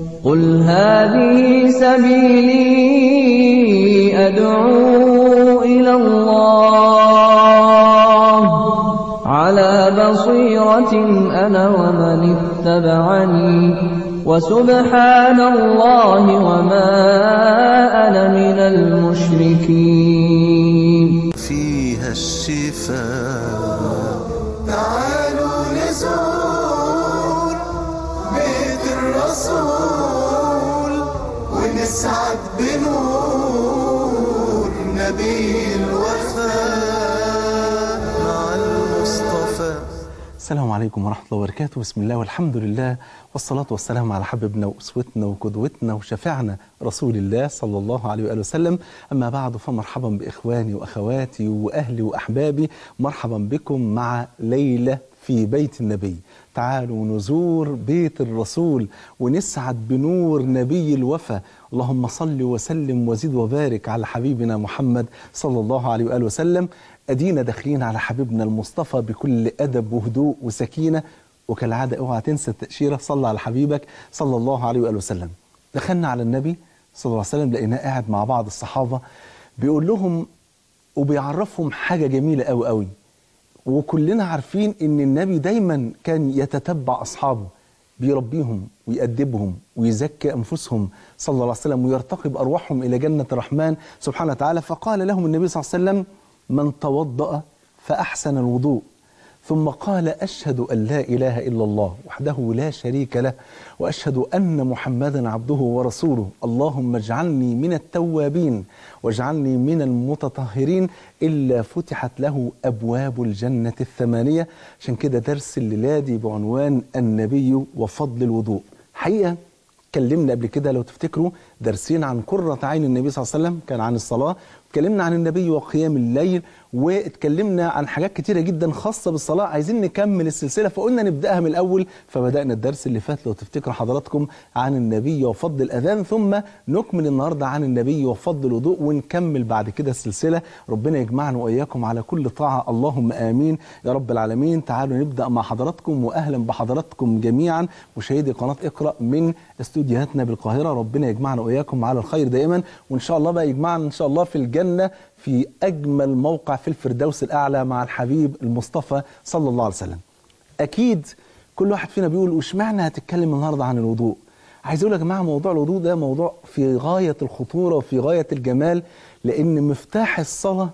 قل هذه سبيلي أدعو إلى الله على بصيرة أنا ومن اتبعني وسبحان الله وما أنا من المشركين فيها الشفاء تعالوا نزور بيت الرسول ونسعد بنور نبي الوفاء مع المصطفى السلام عليكم ورحمة الله وبركاته بسم الله والحمد لله والصلاة والسلام على حبيبنا وأسوتنا وقدوتنا وشفيعنا رسول الله صلى الله عليه وآله وسلم أما بعد فمرحبا بإخواني وأخواتي وأهلي وأحبابي مرحبا بكم مع ليلة في بيت النبي تعالوا نزور بيت الرسول ونسعد بنور نبي الوفا اللهم صل وسلم وزد وبارك على حبيبنا محمد صلى الله عليه وآله وسلم أدينا داخلين على حبيبنا المصطفى بكل أدب وهدوء وسكينة وكالعادة اوعى تنسى التأشيرة صلى على حبيبك صلى الله عليه وآله وسلم دخلنا على النبي صلى الله عليه وسلم لقيناه قاعد مع بعض الصحابة بيقول لهم وبيعرفهم حاجة جميلة قوي قوي وكلنا عارفين ان النبي دايما كان يتتبع اصحابه بيربيهم ويأدبهم ويزكي انفسهم صلى الله عليه وسلم ويرتقي بارواحهم الى جنه الرحمن سبحانه وتعالى فقال لهم النبي صلى الله عليه وسلم من توضأ فاحسن الوضوء ثم قال أشهد أن لا إله إلا الله وحده لا شريك له وأشهد أن محمدا عبده ورسوله اللهم اجعلني من التوابين واجعلني من المتطهرين إلا فتحت له أبواب الجنة الثمانية عشان كده درس الليلة دي بعنوان النبي وفضل الوضوء حقيقة اتكلمنا قبل كده لو تفتكروا درسين عن قرة عين النبي صلى الله عليه وسلم كان عن الصلاة اتكلمنا عن النبي وقيام الليل واتكلمنا عن حاجات كتيرة جدا خاصة بالصلاة عايزين نكمل السلسلة فقلنا نبدأها من الأول فبدأنا الدرس اللي فات لو تفتكروا حضراتكم عن النبي وفضل الأذان ثم نكمل النهاردة عن النبي وفضل الوضوء ونكمل بعد كده السلسلة ربنا يجمعنا وإياكم على كل طاعة اللهم آمين يا رب العالمين تعالوا نبدأ مع حضراتكم وأهلا بحضراتكم جميعا مشاهدي قناة اقرأ من استوديوهاتنا بالقاهرة ربنا يجمعنا وإياكم على الخير دائما وإن شاء الله بقى يجمعنا إن شاء الله في الجنة في أجمل موقع في الفردوس الأعلى مع الحبيب المصطفى صلى الله عليه وسلم أكيد كل واحد فينا بيقول واشمعنى هتتكلم النهاردة عن الوضوء عايز أقول يا جماعة موضوع الوضوء ده موضوع في غاية الخطورة وفي غاية الجمال لأن مفتاح الصلاة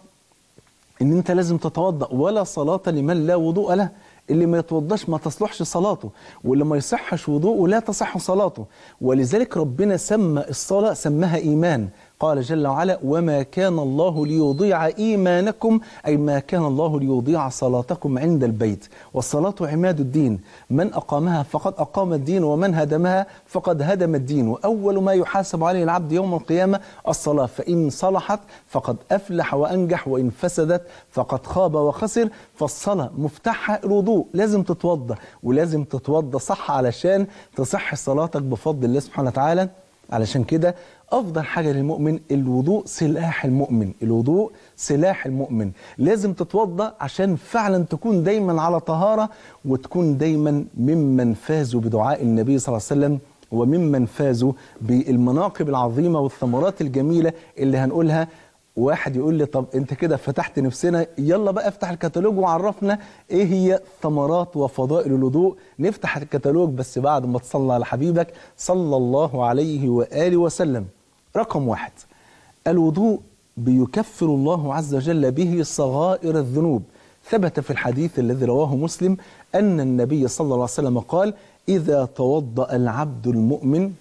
ان انت لازم تتوضا ولا صلاه لمن لا وضوء له اللي ما يتوضاش ما تصلحش صلاته واللي ما يصحش وضوءه لا تصح صلاته ولذلك ربنا سمى الصلاه سماها ايمان قال جل وعلا وما كان الله ليضيع ايمانكم اي ما كان الله ليضيع صلاتكم عند البيت والصلاه عماد الدين من اقامها فقد اقام الدين ومن هدمها فقد هدم الدين واول ما يحاسب عليه العبد يوم القيامه الصلاه فان صلحت فقد افلح وانجح وان فسدت فقد خاب وخسر فالصلاه مفتاحها الوضوء لازم تتوضا ولازم تتوضا صح علشان تصح صلاتك بفضل الله سبحانه وتعالى علشان كده افضل حاجه للمؤمن الوضوء سلاح المؤمن الوضوء سلاح المؤمن لازم تتوضا عشان فعلا تكون دايما على طهاره وتكون دايما ممن فازوا بدعاء النبي صلى الله عليه وسلم وممن فازوا بالمناقب العظيمه والثمرات الجميله اللي هنقولها واحد يقول لي طب انت كده فتحت نفسنا يلا بقى افتح الكتالوج وعرفنا ايه هي ثمرات وفضائل الوضوء نفتح الكتالوج بس بعد ما تصلى على حبيبك صلى الله عليه وآله وسلم رقم واحد الوضوء بيكفر الله عز وجل به صغائر الذنوب ثبت في الحديث الذي رواه مسلم أن النبي صلى الله عليه وسلم قال إذا توضأ العبد المؤمن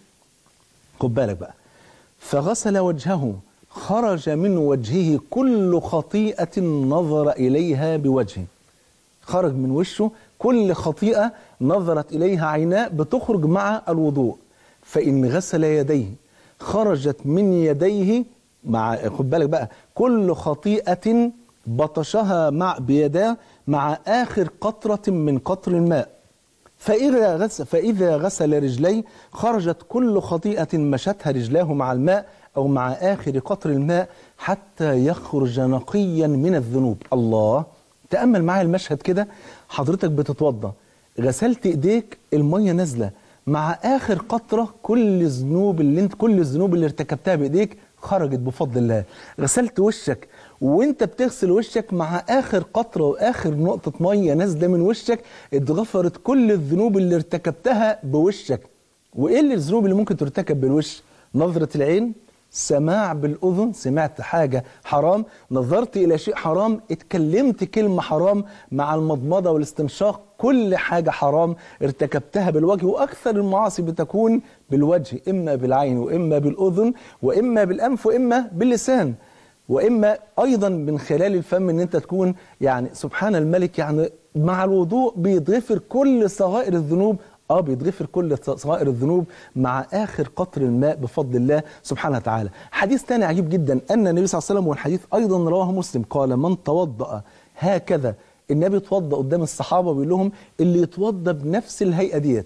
خد بالك بقى فغسل وجهه خرج من وجهه كل خطيئة نظر إليها بوجهه خرج من وشه كل خطيئة نظرت إليها عيناه بتخرج مع الوضوء فإن غسل يديه خرجت من يديه مع خد بالك بقى كل خطيئة بطشها مع بيداه مع آخر قطرة من قطر الماء فإذا غسل, فإذا غسل رجليه خرجت كل خطيئة مشتها رجلاه مع الماء أو مع آخر قطر الماء حتى يخرج نقيا من الذنوب الله تأمل معايا المشهد كده حضرتك بتتوضى غسلت إيديك المية نازلة مع اخر قطره كل الذنوب اللي انت كل الذنوب اللي ارتكبتها بايديك خرجت بفضل الله غسلت وشك وانت بتغسل وشك مع اخر قطره واخر نقطه ميه نازله من وشك اتغفرت كل الذنوب اللي ارتكبتها بوشك وايه اللي الذنوب اللي ممكن ترتكب بالوش نظره العين سماع بالاذن سمعت حاجه حرام نظرت الى شيء حرام اتكلمت كلمه حرام مع المضمضه والاستنشاق كل حاجه حرام ارتكبتها بالوجه واكثر المعاصي بتكون بالوجه اما بالعين واما بالاذن واما بالانف واما باللسان واما ايضا من خلال الفم ان انت تكون يعني سبحان الملك يعني مع الوضوء بيتغفر كل صغائر الذنوب اه بيتغفر كل صغائر الذنوب مع اخر قطر الماء بفضل الله سبحانه وتعالى. حديث ثاني عجيب جدا ان النبي صلى الله عليه وسلم والحديث ايضا رواه مسلم قال من توضأ هكذا النبي اتوضأ قدام الصحابه بيقول لهم اللي يتوضأ بنفس الهيئه ديت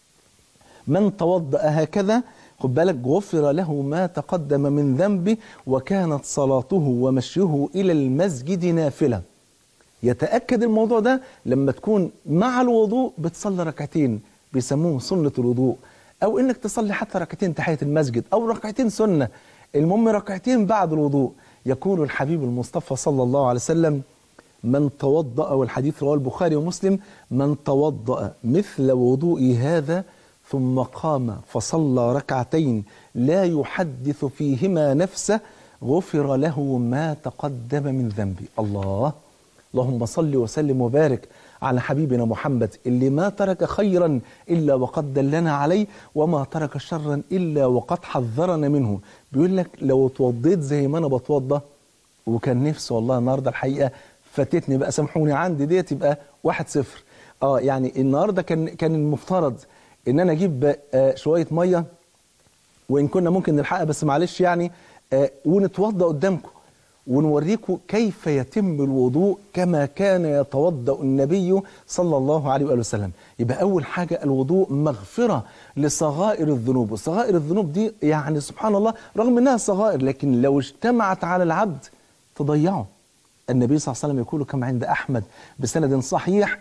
من توضأ هكذا خد بالك غفر له ما تقدم من ذنبه وكانت صلاته ومشيه الى المسجد نافله. يتاكد الموضوع ده لما تكون مع الوضوء بتصلي ركعتين بيسموه سنة الوضوء أو إنك تصلي حتى ركعتين تحية المسجد أو ركعتين سنة المهم ركعتين بعد الوضوء يقول الحبيب المصطفى صلى الله عليه وسلم من توضأ والحديث رواه البخاري ومسلم من توضأ مثل وضوئي هذا ثم قام فصلى ركعتين لا يحدث فيهما نفسه غفر له ما تقدم من ذنبي الله اللهم صل وسلم وبارك على حبيبنا محمد اللي ما ترك خيرا إلا وقد دلنا عليه وما ترك شرا إلا وقد حذرنا منه بيقول لك لو اتوضيت زي ما أنا بتوضى وكان نفسي والله النهاردة الحقيقة فاتتني بقى سامحوني عندي ديت يبقى واحد صفر اه يعني النهارده كان كان المفترض ان انا اجيب آه شويه ميه وان كنا ممكن نلحقها بس معلش يعني آه ونتوضى قدامكم ونوريكم كيف يتم الوضوء كما كان يتوضأ النبي صلى الله عليه وآله وسلم يبقى أول حاجة الوضوء مغفرة لصغائر الذنوب وصغائر الذنوب دي يعني سبحان الله رغم أنها صغائر لكن لو اجتمعت على العبد تضيعه النبي صلى الله عليه وسلم يقول كما عند أحمد بسند صحيح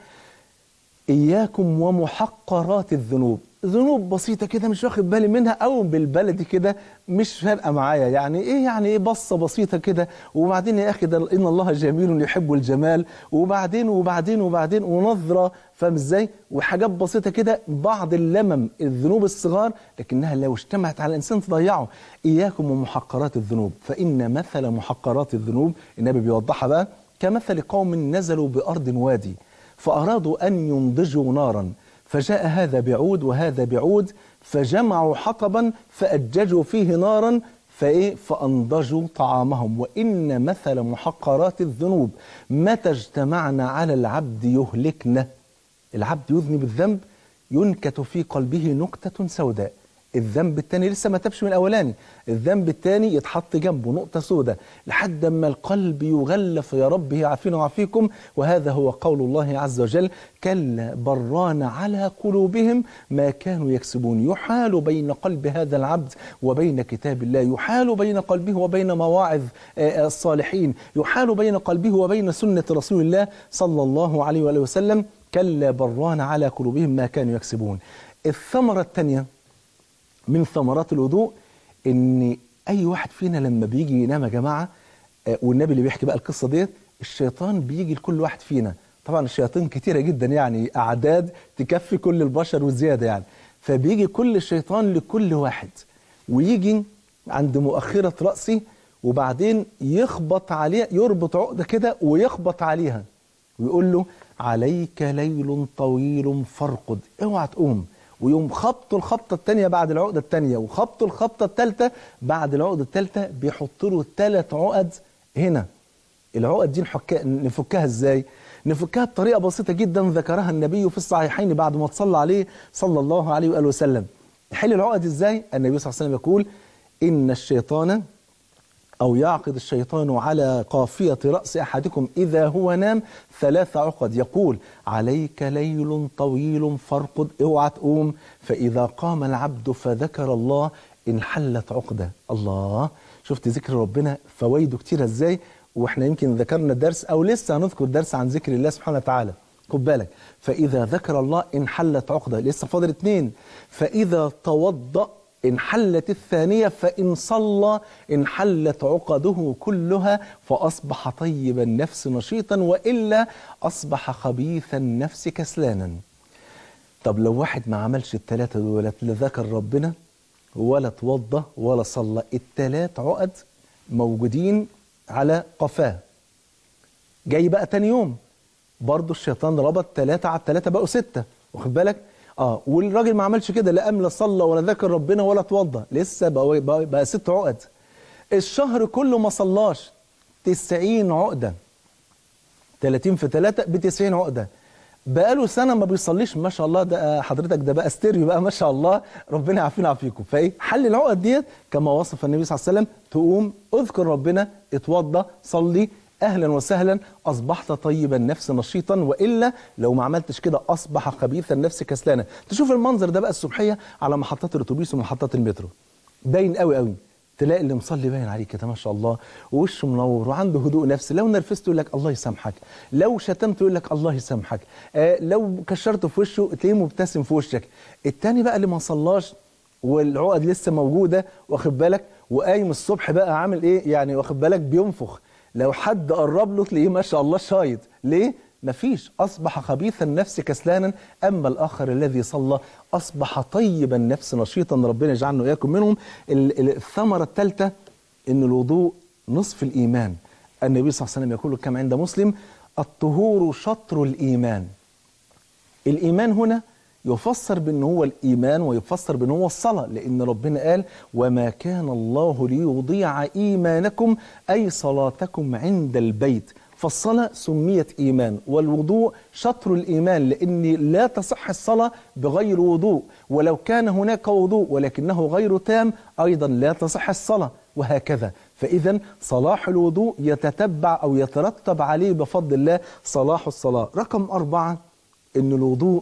إياكم ومحقرات الذنوب ذنوب بسيطة كده مش واخد بالي منها أو بالبلدي كده مش فارقة معايا يعني إيه يعني إيه بصة بسيطة كده وبعدين يا أخي ده إن الله جميل يحب الجمال وبعدين وبعدين وبعدين ونظرة فاهم إزاي وحاجات بسيطة كده بعض اللمم الذنوب الصغار لكنها لو اجتمعت على الإنسان تضيعه إياكم ومحقرات الذنوب فإن مثل محقرات الذنوب النبي بيوضحها بقى كمثل قوم نزلوا بأرض وادي فأرادوا أن ينضجوا نارا فجاء هذا بعود وهذا بعود فجمعوا حطبا فأججوا فيه نارا فإيه فأنضجوا طعامهم وإن مثل محقرات الذنوب متى اجتمعنا على العبد يهلكنا العبد يذنب الذنب ينكت في قلبه نكتة سوداء الذنب الثاني لسه ما تبش من الاولاني الذنب الثاني يتحط جنبه نقطه سوداء لحد ما القلب يغلف يا رب يعافينا ويعافيكم وهذا هو قول الله عز وجل كلا بران على قلوبهم ما كانوا يكسبون يحال بين قلب هذا العبد وبين كتاب الله يحال بين قلبه وبين مواعظ الصالحين يحال بين قلبه وبين سنه رسول الله صلى الله عليه واله وسلم كلا بران على قلوبهم ما كانوا يكسبون الثمره الثانيه من ثمرات الوضوء ان اي واحد فينا لما بيجي ينام يا جماعه والنبي اللي بيحكي بقى القصه ديت الشيطان بيجي لكل واحد فينا طبعا الشياطين كتيره جدا يعني اعداد تكفي كل البشر وزياده يعني فبيجي كل شيطان لكل واحد ويجي عند مؤخره راسي وبعدين يخبط عليه يربط عقده كده ويخبط عليها ويقول له عليك ليل طويل فارقد اوعى تقوم ويوم خبطوا الخبطة الثانية بعد العقدة الثانية وخبطوا الخبطة الثالثة بعد العقدة الثالثة بيحط له ثلاث عقد هنا العقد دي نحكها نفكها ازاي؟ نفكها بطريقة بسيطة جدا ذكرها النبي في الصحيحين بعد ما تصلى عليه صلى الله عليه وآله وسلم حل العقد ازاي؟ النبي صلى الله عليه وسلم يقول إن الشيطان أو يعقد الشيطان على قافية رأس أحدكم إذا هو نام ثلاث عقد يقول عليك ليل طويل فارقد اوعى تقوم فإذا قام العبد فذكر الله انحلت عقدة الله شفت ذكر ربنا فوائده كتيرة ازاي واحنا يمكن ذكرنا درس او لسه هنذكر درس عن ذكر الله سبحانه وتعالى خد بالك فإذا ذكر الله انحلت عقدة لسه فاضل اتنين فإذا توضأ انحلت الثانية فإن صلى انحلت عقده كلها فأصبح طيب النفس نشيطا وإلا أصبح خبيث النفس كسلانا طب لو واحد ما عملش التلاتة دول لا ذكر ربنا ولا توضى ولا صلى التلات عقد موجودين على قفاه جاي بقى تاني يوم برضه الشيطان ربط ثلاثة على الثلاثة بقوا ستة واخد بالك؟ اه والراجل ما عملش كده لا قام لا صلى ولا ذكر ربنا ولا اتوضى لسه بقى, بقى, بقى ست عقد الشهر كله ما صلاش 90 عقدة 30 في 3 ب 90 عقدة بقاله سنة ما بيصليش ما شاء الله ده حضرتك ده بقى ستيريو بقى ما شاء الله ربنا يعافينا ويعافيكم فايه حل العقد ديت كما وصف النبي صلى الله عليه وسلم تقوم اذكر ربنا اتوضى صلي اهلا وسهلا اصبحت طيب النفس نشيطا والا لو ما عملتش كده اصبح خبيث النفس كسلانا تشوف المنظر ده بقى الصبحيه على محطات الاتوبيس ومحطات المترو باين قوي قوي تلاقي اللي مصلي باين عليه كده ما شاء الله ووشه منور وعنده هدوء نفسي لو نرفزت يقول لك الله يسامحك لو شتمت يقول لك الله يسامحك آه لو كشرته في وشه تلاقيه مبتسم في وشك التاني بقى اللي ما صلاش والعقد لسه موجوده واخد بالك وقايم الصبح بقى عامل ايه يعني واخد بالك بينفخ لو حد قرب له تلاقيه ما شاء الله شايط ليه مفيش أصبح خبيث النفس كسلانا أما الآخر الذي صلى أصبح طيب النفس نشيطا ربنا يجعلنا وإياكم منهم الثمرة الثالثة أن الوضوء نصف الإيمان النبي صلى الله عليه وسلم يقول كما عند مسلم الطهور شطر الإيمان الإيمان هنا يفسر بأن هو الإيمان ويفسر بأن هو الصلاة لأن ربنا قال وما كان الله ليضيع إيمانكم أي صلاتكم عند البيت فالصلاة سميت إيمان والوضوء شطر الإيمان لأن لا تصح الصلاة بغير وضوء ولو كان هناك وضوء ولكنه غير تام أيضا لا تصح الصلاة وهكذا فإذا صلاح الوضوء يتتبع أو يترتب عليه بفضل الله صلاح الصلاة رقم أربعة أن الوضوء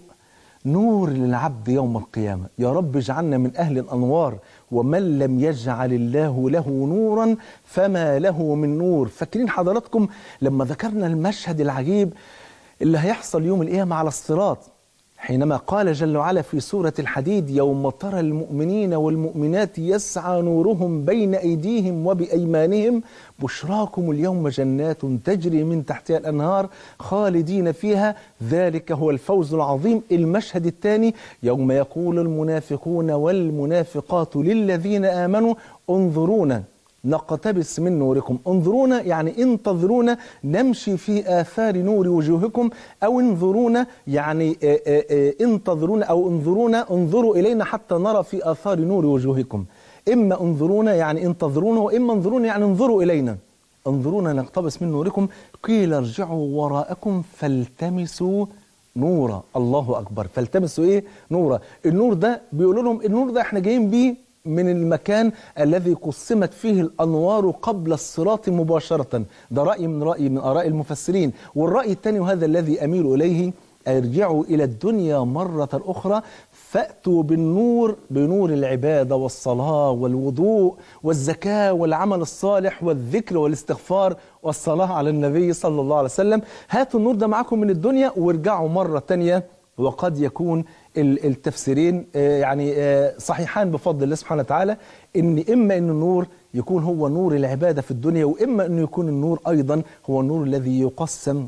نور للعبد يوم القيامة يا رب اجعلنا من أهل الأنوار ومن لم يجعل الله له نورا فما له من نور فاكرين حضراتكم لما ذكرنا المشهد العجيب اللي هيحصل يوم القيامة على الصراط حينما قال جل وعلا في سورة الحديد يوم ترى المؤمنين والمؤمنات يسعى نورهم بين أيديهم وبأيمانهم بشراكم اليوم جنات تجري من تحتها الأنهار خالدين فيها ذلك هو الفوز العظيم المشهد الثاني يوم يقول المنافقون والمنافقات للذين آمنوا انظرونا نقتبس من نوركم انظرونا يعني انتظرونا نمشي في آثار نور وجوهكم أو انظرونا يعني اه اه اه انتظرونا أو انظرونا انظروا إلينا حتى نرى في آثار نور وجوهكم إما انظرونا يعني انتظرونا وإما انظرونا يعني انظروا إلينا انظرونا نقتبس من نوركم قيل ارجعوا وراءكم فالتمسوا نورا الله أكبر فالتمسوا إيه نورا النور ده بيقولوا لهم النور ده احنا جايين بيه من المكان الذي قسمت فيه الأنوار قبل الصراط مباشرة ده رأي من رأي من آراء المفسرين والرأي الثاني وهذا الذي أميل إليه ارجعوا إلى الدنيا مرة أخرى فأتوا بالنور بنور العبادة والصلاة والوضوء والزكاة والعمل الصالح والذكر والاستغفار والصلاة على النبي صلى الله عليه وسلم هاتوا النور ده معكم من الدنيا وارجعوا مرة تانية وقد يكون التفسيرين يعني صحيحان بفضل الله سبحانه وتعالى ان اما ان النور يكون هو نور العباده في الدنيا واما انه يكون النور ايضا هو النور الذي يقسم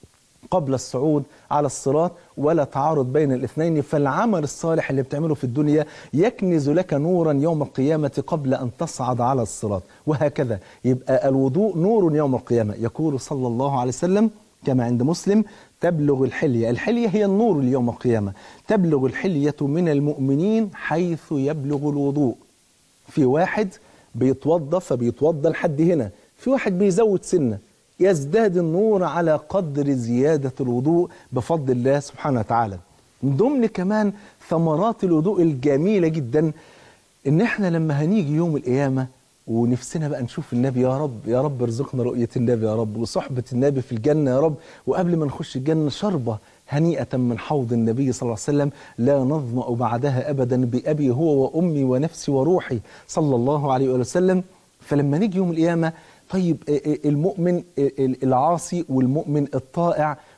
قبل الصعود على الصراط ولا تعارض بين الاثنين فالعمل الصالح اللي بتعمله في الدنيا يكنز لك نورا يوم القيامة قبل أن تصعد على الصراط وهكذا يبقى الوضوء نور يوم القيامة يقول صلى الله عليه وسلم كما عند مسلم تبلغ الحلية الحلية هي النور اليوم القيامة تبلغ الحلية من المؤمنين حيث يبلغ الوضوء في واحد بيتوضى فبيتوضى لحد هنا في واحد بيزود سنة يزداد النور على قدر زيادة الوضوء بفضل الله سبحانه وتعالى من ضمن كمان ثمرات الوضوء الجميلة جدا ان احنا لما هنيجي يوم القيامة ونفسنا بقى نشوف النبي يا رب يا رب ارزقنا رؤية النبي يا رب وصحبة النبي في الجنة يا رب وقبل ما نخش الجنة شربة هنيئة من حوض النبي صلى الله عليه وسلم لا نظمأ بعدها أبدا بأبي هو وأمي ونفسي وروحي صلى الله عليه وسلم فلما نيجي يوم القيامة طيب المؤمن العاصي والمؤمن الطائع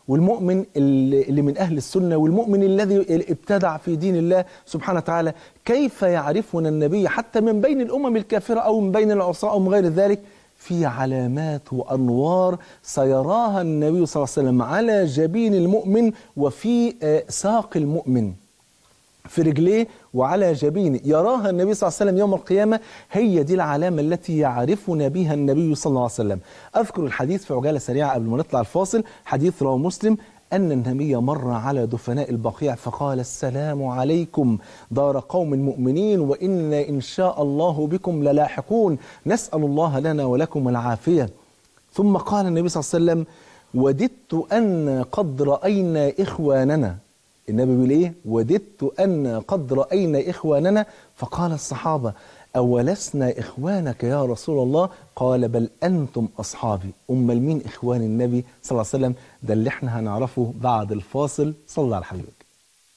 والمؤمن اللي اللي من أهل السنة والمؤمن الذي ابتدع في دين الله سبحانه وتعالى كيف يعرفنا النبي حتى من بين الأمم الكافرة أو من بين العصاة أو من غير ذلك في علامات وأنوار سيراها النبي صلى الله عليه وسلم على جبين المؤمن وفي آه، ساق المؤمن في رجليه وعلى جبينه يراها النبي صلى الله عليه وسلم يوم القيامة هي دي العلامة التي يعرفنا بها النبي صلى الله عليه وسلم أذكر الحديث في عجالة سريعة قبل ما نطلع الفاصل حديث رواه مسلم أن النبي مر على دفناء البقيع فقال السلام عليكم دار قوم مؤمنين وإنا إن شاء الله بكم للاحقون نسأل الله لنا ولكم العافية ثم قال النبي صلى الله عليه وسلم وددت أن قد رأينا إخواننا النبي بيقول ايه وددت ان قد راينا اخواننا فقال الصحابه اولسنا اخوانك يا رسول الله قال بل انتم اصحابي امال مين اخوان النبي صلى الله عليه وسلم ده اللي احنا هنعرفه بعد الفاصل صلى الله على حبيبك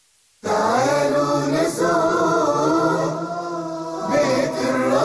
تعالوا نزور بيت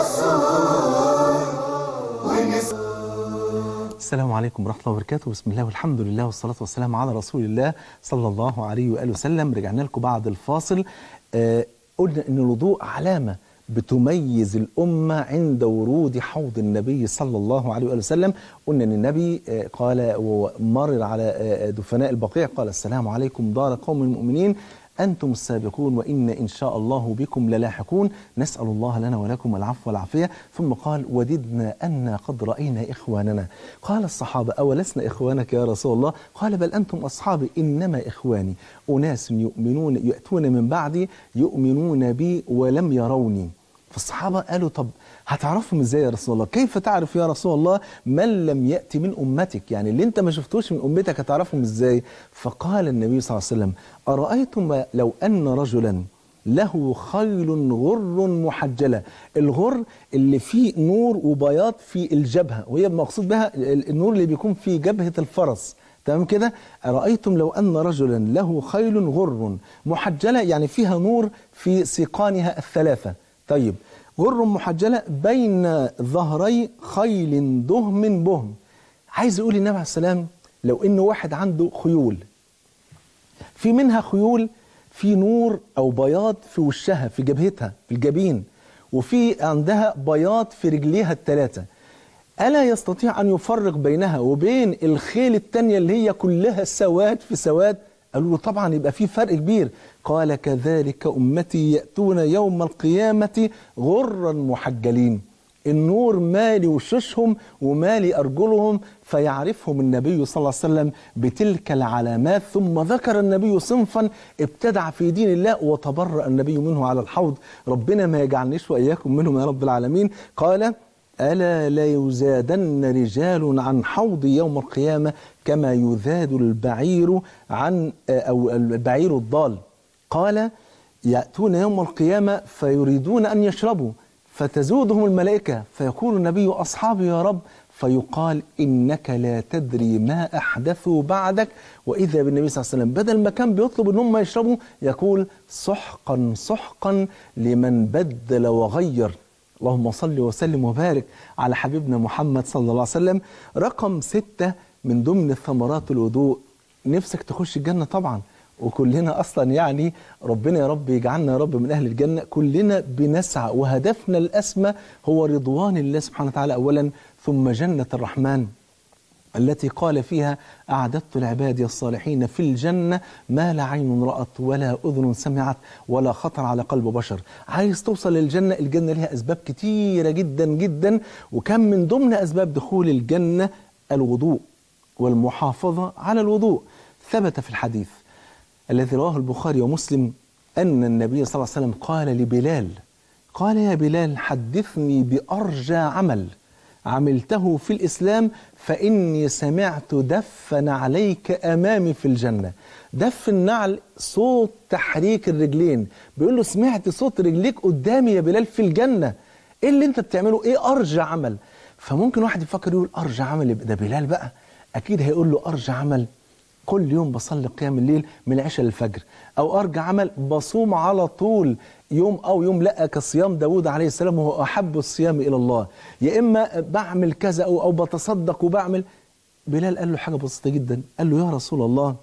الرسول ونس السلام عليكم ورحمة الله وبركاته بسم الله والحمد لله والصلاة والسلام على رسول الله صلى الله عليه وآله وسلم رجعنا لكم بعد الفاصل آه قلنا أن الوضوء علامة بتميز الأمة عند ورود حوض النبي صلى الله عليه وآله وسلم قلنا أن النبي آه قال ومرر على آه دفناء البقيع قال السلام عليكم دار قوم المؤمنين أنتم السابقون وإن إن شاء الله بكم للاحقون نسأل الله لنا ولكم العفو والعافية ثم قال وددنا أن قد رأينا إخواننا قال الصحابة أولسنا إخوانك يا رسول الله قال بل أنتم أصحابي إنما إخواني أناس يؤمنون يأتون من بعدي يؤمنون بي ولم يروني فالصحابة قالوا طب هتعرفهم ازاي يا رسول الله كيف تعرف يا رسول الله من لم يأتي من أمتك يعني اللي انت ما شفتوش من أمتك هتعرفهم ازاي فقال النبي صلى الله عليه وسلم أرأيتم لو أن رجلا له خيل غر محجلة الغر اللي فيه نور وبياض في الجبهة وهي المقصود بها النور اللي بيكون في جبهة الفرس تمام كده أرأيتم لو أن رجلا له خيل غر محجلة يعني فيها نور في سيقانها الثلاثة طيب غر محجلة بين ظهري خيل دهم بهم عايز يقول النبي عليه السلام لو إن واحد عنده خيول في منها خيول في نور أو بياض في وشها في جبهتها في الجبين وفي عندها بياض في رجليها الثلاثة ألا يستطيع أن يفرق بينها وبين الخيل التانية اللي هي كلها سواد في سواد قالوا له طبعا يبقى في فرق كبير قال كذلك أمتي يأتون يوم القيامة غرا محجلين النور مالي وشوشهم ومالي أرجلهم فيعرفهم النبي صلى الله عليه وسلم بتلك العلامات ثم ذكر النبي صنفا ابتدع في دين الله وتبرأ النبي منه على الحوض ربنا ما يجعلنيش وإياكم منهم يا رب العالمين قال ألا ليزادن رجال عن حوض يوم القيامة كما يذاد البعير عن أو البعير الضال قال يأتون يوم القيامة فيريدون أن يشربوا فتزودهم الملائكة فيقول النبي أصحابي يا رب فيقال إنك لا تدري ما أحدثوا بعدك وإذا بالنبي صلى الله عليه وسلم بدل ما كان بيطلب أن هم يشربوا يقول سحقا سحقا لمن بدل وغير اللهم صل وسلم وبارك على حبيبنا محمد صلى الله عليه وسلم رقم ستة من ضمن ثمرات الوضوء نفسك تخش الجنة طبعا وكلنا أصلا يعني ربنا يا رب يجعلنا يا رب من أهل الجنة كلنا بنسعى وهدفنا الأسمى هو رضوان الله سبحانه وتعالى أولا ثم جنة الرحمن التي قال فيها أعددت لعبادي الصالحين في الجنة ما لا عين رأت ولا أذن سمعت ولا خطر على قلب بشر عايز توصل للجنة الجنة لها أسباب كتيرة جدا جدا وكم من ضمن أسباب دخول الجنة الوضوء والمحافظة على الوضوء ثبت في الحديث الذي رواه البخاري ومسلم أن النبي صلى الله عليه وسلم قال لبلال قال يا بلال حدثني بأرجى عمل عملته في الإسلام فإني سمعت دفا عليك أمامي في الجنة دف النعل صوت تحريك الرجلين بيقول له سمعت صوت رجليك قدامي يا بلال في الجنة إيه اللي أنت بتعمله إيه أرجى عمل فممكن واحد يفكر يقول أرجى عمل يبقى ده بلال بقى أكيد هيقول له أرجى عمل كل يوم بصلي قيام الليل من العشاء للفجر او ارجع عمل بصوم على طول يوم او يوم لا كصيام داود عليه السلام وهو احب الصيام الى الله يا اما بعمل كذا او او بتصدق وبعمل بلال قال له حاجة بسيطة جدا قال له يا رسول الله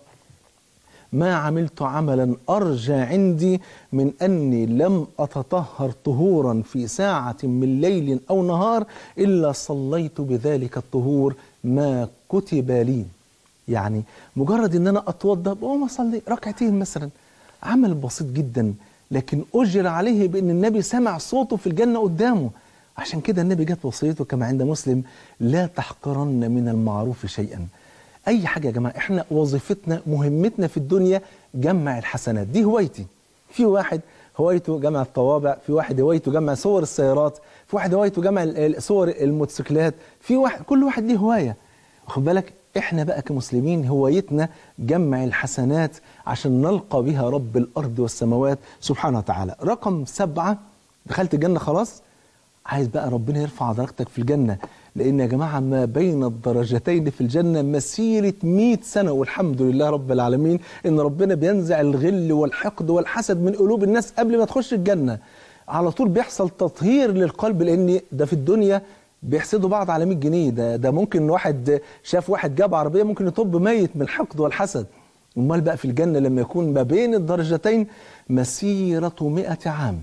ما عملت عملا أرجى عندي من أني لم أتطهر طهورا في ساعة من ليل أو نهار إلا صليت بذلك الطهور ما كتب لي يعني مجرد أن أنا أتوضأ بقوم أصلي ركعتين مثلا عمل بسيط جدا لكن أجر عليه بأن النبي سمع صوته في الجنة قدامه عشان كده النبي جت وصيته كما عند مسلم لا تحقرن من المعروف شيئا اي حاجه يا جماعه احنا وظيفتنا مهمتنا في الدنيا جمع الحسنات دي هوايتي في واحد هوايته جمع الطوابع في واحد هوايته جمع صور السيارات في واحد هوايته جمع ال- ال- صور الموتوسيكلات في واحد كل واحد ليه هوايه واخد بالك احنا بقى كمسلمين هوايتنا جمع الحسنات عشان نلقى بها رب الارض والسماوات سبحانه وتعالى رقم سبعة دخلت الجنه خلاص عايز بقى ربنا يرفع درجتك في الجنة لأن يا جماعة ما بين الدرجتين في الجنة مسيرة 100 سنة والحمد لله رب العالمين إن ربنا بينزع الغل والحقد والحسد من قلوب الناس قبل ما تخش الجنة على طول بيحصل تطهير للقلب لأن ده في الدنيا بيحسدوا بعض على 100 جنيه ده ده ممكن واحد شاف واحد جاب عربية ممكن يطب ميت من الحقد والحسد امال بقى في الجنة لما يكون ما بين الدرجتين مسيرة 100 عام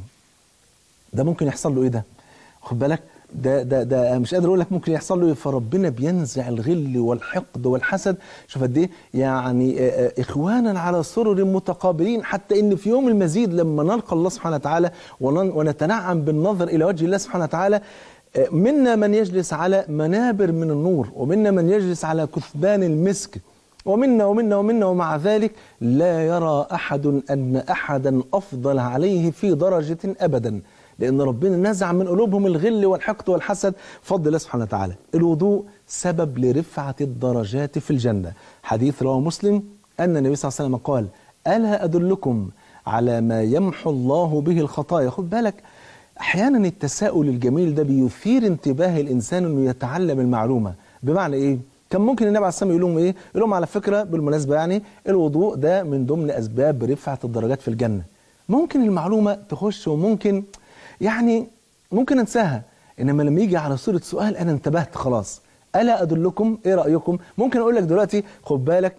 ده ممكن يحصل له ايه ده خد بالك ده ده ده مش قادر اقول لك ممكن يحصل له ايه فربنا بينزع الغل والحقد والحسد شوف قد ايه يعني آه، آه، اخوانا على سرر متقابلين حتى ان في يوم المزيد لما نلقى الله سبحانه وتعالى ون- ونتنعم بالنظر الى وجه الله سبحانه وتعالى آه، منا من يجلس على منابر من النور ومنا من يجلس على كثبان المسك ومنا ومنا ومنا ومع ذلك لا يرى أحد أن أحدا أفضل عليه في درجة أبدا لأن ربنا نزع من قلوبهم الغل والحقد والحسد فضل الله سبحانه وتعالى الوضوء سبب لرفعة الدرجات في الجنة حديث رواه مسلم أن النبي صلى الله عليه وسلم قال ألا أدلكم على ما يمحو الله به الخطايا خد بالك أحيانا التساؤل الجميل ده بيثير انتباه الإنسان أنه يتعلم المعلومة بمعنى إيه؟ كان ممكن النبي عليه الصلاه والسلام يقول لهم ايه؟ يقول لهم على فكره بالمناسبه يعني الوضوء ده من ضمن اسباب رفعه الدرجات في الجنه. ممكن المعلومه تخش وممكن يعني ممكن انساها انما لما يجي على صوره سؤال انا انتبهت خلاص. الا ادلكم ايه رايكم؟ ممكن اقول لك دلوقتي خد بالك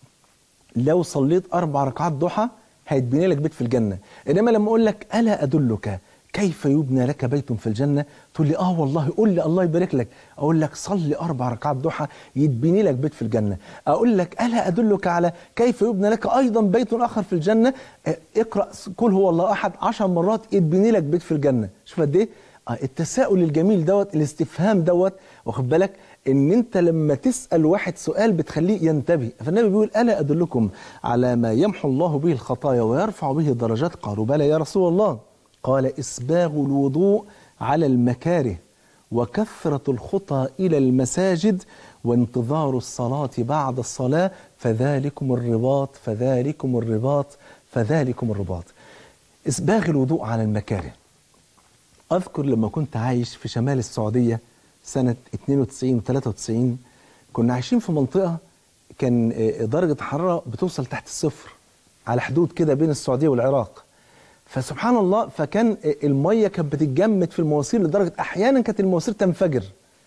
لو صليت اربع ركعات ضحى هيتبني لك بيت في الجنه انما لما اقول لك الا ادلك كيف يبنى لك بيت في الجنه تقول لي اه والله قول لي الله يبارك لك اقول لك صلي اربع ركعات ضحى يتبني لك بيت في الجنه اقول لك الا ادلك على كيف يبنى لك ايضا بيت اخر في الجنه آه، اقرا قل هو الله احد عشر مرات يتبني لك بيت في الجنه شوف قد ايه آه، التساؤل الجميل دوت الاستفهام دوت واخد بالك ان انت لما تسال واحد سؤال بتخليه ينتبه فالنبي بيقول الا ادلكم على ما يمحو الله به الخطايا ويرفع به الدرجات قالوا بلى يا رسول الله قال اسباغ الوضوء على المكاره وكثره الخطى الى المساجد وانتظار الصلاه بعد الصلاه فذلكم الرباط فذلكم الرباط فذلكم الرباط اسباغ الوضوء على المكاره أذكر لما كنت عايش في شمال السعودية سنة 92 و 93 كنا عايشين في منطقة كان آه، درجة الحرارة بتوصل تحت الصفر على حدود كده بين السعودية والعراق فسبحان الله فكان آه، المية كانت بتتجمد في المواسير لدرجة أحيانا كانت المواسير تنفجر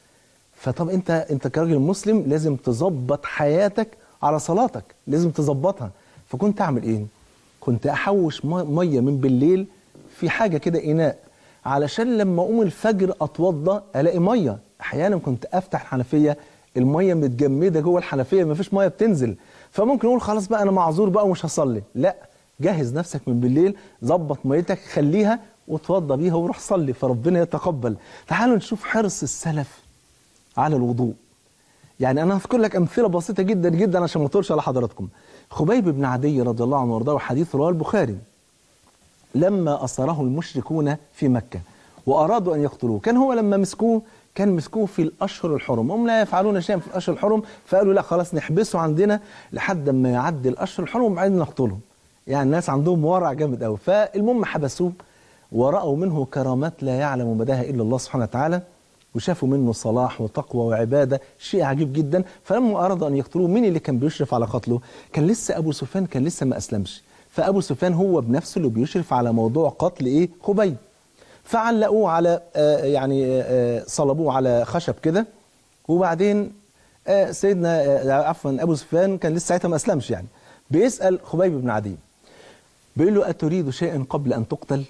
فطب انت انت كراجل مسلم لازم تظبط حياتك على صلاتك لازم تظبطها فكنت اعمل ايه كنت احوش مي- ميه من بالليل في حاجه كده اناء علشان لما اقوم الفجر اتوضى الاقي ميه احيانا كنت افتح الحنفيه الميه متجمده جوه الحنفيه مفيش ميه بتنزل فممكن اقول خلاص بقى انا معذور بقى ومش هصلي لا جهز نفسك من بالليل ظبط ميتك خليها وتوضى بيها وروح صلي فربنا يتقبل تعالوا نشوف حرص السلف على الوضوء يعني انا هذكر لك امثله بسيطه جدا جدا عشان ما اطولش على حضراتكم خبيب بن عدي رضي الله عنه وارضاه حديث رواه البخاري لما أسره المشركون في مكة وأرادوا أن يقتلوه كان هو لما مسكوه كان مسكوه في الأشهر الحرم هم لا يفعلون شيئا في الأشهر الحرم فقالوا لا خلاص نحبسه عندنا لحد ما يعدي الأشهر الحرم وبعدين نقتله يعني الناس عندهم ورع جامد قوي فالمهم حبسوه ورأوا منه كرامات لا يعلم مداها إلا الله سبحانه وتعالى وشافوا منه صلاح وتقوى وعبادة شيء عجيب جدا فلما أرادوا أن يقتلوه مين اللي كان بيشرف على قتله كان لسه أبو سفيان كان لسه ما أسلمش فأبو سفيان هو بنفسه اللي بيشرف على موضوع قتل إيه خبيب فعلقوه على آه يعني آه صلبوه على خشب كده وبعدين آه، سيدنا آه، عفوا ابو سفيان كان لسه ساعتها ما اسلمش يعني بيسال خبيب بن عدي بيقول له اتريد شيئا قبل ان تقتل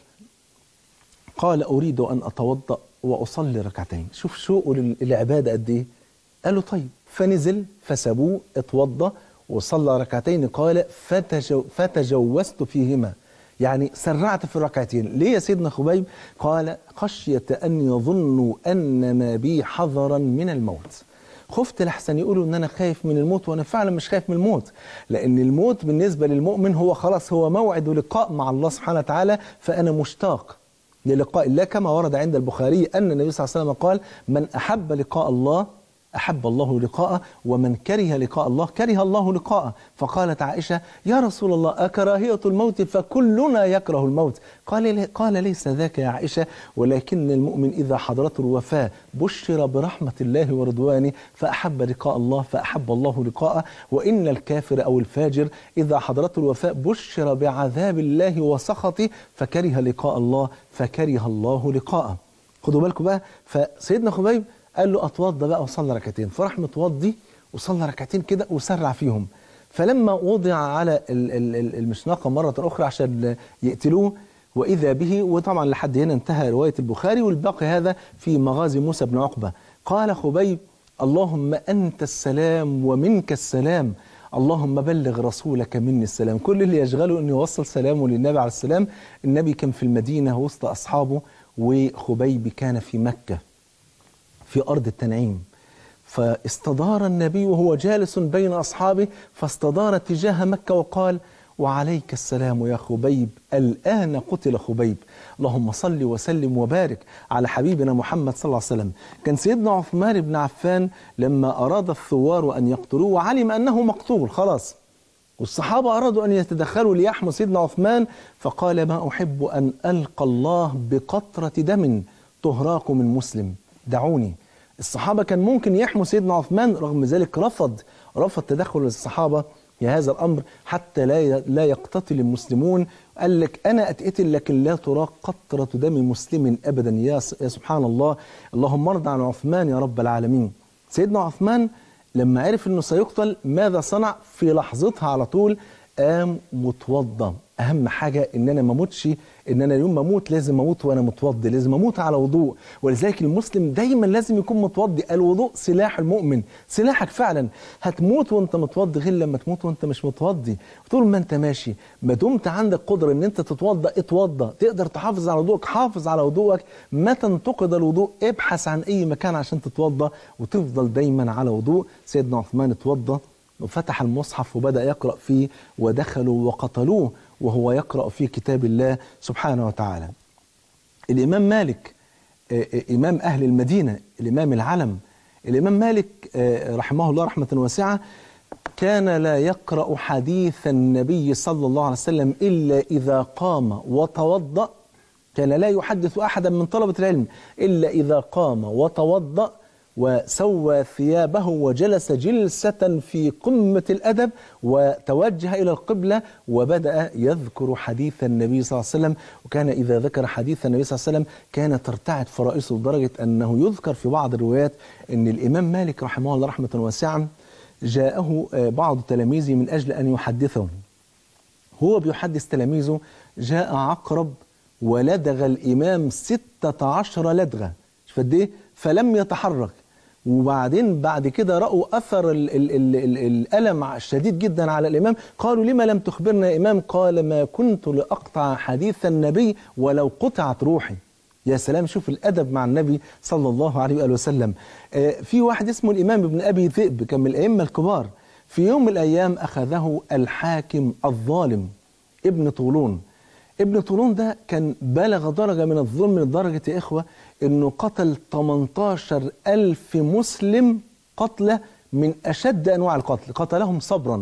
قال اريد ان اتوضا واصلي ركعتين شوف شوقه لل- للعباده قد ايه قال له طيب فنزل فسابوه اتوضا وصلى ركعتين قال فتجو فتجوزت فيهما يعني سرعت في الركعتين ليه يا سيدنا خبيب قال خشية أن يظنوا أن ما بي حذرا من الموت خفت لحسن يقولوا ان انا خايف من الموت وانا فعلا مش خايف من الموت لان الموت بالنسبه للمؤمن هو خلاص هو موعد ولقاء مع الله سبحانه وتعالى فانا مشتاق للقاء الله كما ورد عند البخاري ان النبي صلى الله عليه وسلم قال من احب لقاء الله أحب الله لقاءه ومن كره لقاء الله كره الله لقاءه فقالت عائشة يا رسول الله أكراهية الموت فكلنا يكره الموت قال, قال ليس ذاك يا عائشة ولكن المؤمن إذا حضرته الوفاة بشر برحمة الله ورضوانه فأحب لقاء الله فأحب الله لقاءه وإن الكافر أو الفاجر إذا حضرته الوفاة بشر بعذاب الله وسخطه فكره لقاء الله فكره الله لقاءه خدوا بالكم بقى فسيدنا خبيب قال له اتوضى بقى وصلى ركعتين فراح متوضي وصلى ركعتين كده وسرع فيهم فلما وضع على ال- ال- ال- المشنقه مره اخرى عشان يقتلوه واذا به وطبعا لحد هنا انتهى روايه البخاري والباقي هذا في مغازي موسى بن عقبه قال خبيب اللهم انت السلام ومنك السلام اللهم بلغ رسولك مني السلام كل اللي يشغله انه يوصل سلامه للنبي عليه السلام النبي كان في المدينه وسط اصحابه وخبيب كان في مكه في أرض التنعيم فاستدار النبي وهو جالس بين أصحابه فاستدار تجاه مكة وقال وعليك السلام يا خبيب الآن قتل خبيب اللهم صل وسلم وبارك على حبيبنا محمد صلى الله عليه وسلم كان سيدنا عثمان بن عفان لما أراد الثوار أن يقتلوه وعلم أنه مقتول خلاص والصحابة أرادوا أن يتدخلوا ليحموا سيدنا عثمان فقال ما أحب أن ألقى الله بقطرة دم تهراق من مسلم دعوني الصحابة كان ممكن يحموا سيدنا عثمان رغم ذلك رفض رفض تدخل الصحابة في هذا الأمر حتى لا لا يقتتل المسلمون قال لك أنا أتقتل لكن لا تراق قطرة دم مسلم أبدا يا س- يا سبحان الله اللهم ارضى عن عثمان يا رب العالمين سيدنا عثمان لما عرف انه سيقتل ماذا صنع في لحظتها على طول قام متوضى اهم حاجه ان انا ما اموتش ان انا يوم ما اموت لازم اموت وانا متوضي لازم اموت على وضوء ولذلك المسلم دايما لازم يكون متوضي الوضوء سلاح المؤمن سلاحك فعلا هتموت وانت متوضي غير لما تموت وانت مش متوضي طول ما انت ماشي ما دمت عندك قدره ان انت تتوضا اتوضا تقدر تحافظ على وضوءك حافظ على وضوءك متى انتقد الوضوء ابحث عن اي مكان عشان تتوضا وتفضل دايما على وضوء سيدنا عثمان اتوضا وفتح المصحف وبدأ يقرأ فيه ودخلوا وقتلوه وهو يقرأ في كتاب الله سبحانه وتعالى الإمام مالك آه، آه، إمام أهل المدينة الإمام العلم الإمام مالك آه، رحمه الله رحمة واسعة كان لا يقرأ حديث النبي صلى الله عليه وسلم إلا إذا قام وتوضأ كان لا يحدث أحدا من طلبة العلم إلا إذا قام وتوضأ وسوى ثيابه وجلس جلسة في قمة الأدب وتوجه إلى القبلة وبدأ يذكر حديث النبي صلى الله عليه وسلم وكان إذا ذكر حديث النبي صلى الله عليه وسلم كانت ترتعد فرائصه لدرجة أنه يذكر في بعض الروايات أن الإمام مالك رحمه الله رحمة واسعة جاءه آه، بعض تلاميذه من أجل أن يحدثهم هو بيحدث تلاميذه جاء عقرب ولدغ الإمام ستة عشر لدغة شوف قد إيه فلم يتحرك وبعدين بعد كده رأوا أثر ال ال ال ال الألم الشديد جدا على الإمام قالوا لما لم تخبرنا يا إمام قال ما كنت لأقطع حديث النبي ولو قطعت روحي يا سلام شوف الأدب مع النبي صلى الله عليه وآله وسلم آه، في واحد اسمه الإمام ابن أبي ذئب كان من الأئمة الكبار في يوم من الأيام أخذه الحاكم الظالم ابن طولون ابن طولون ده كان بلغ درجة من الظلم لدرجة يا إخوة أنه قتل 18 ألف مسلم قتلة من أشد أنواع القتل قتلهم صبرا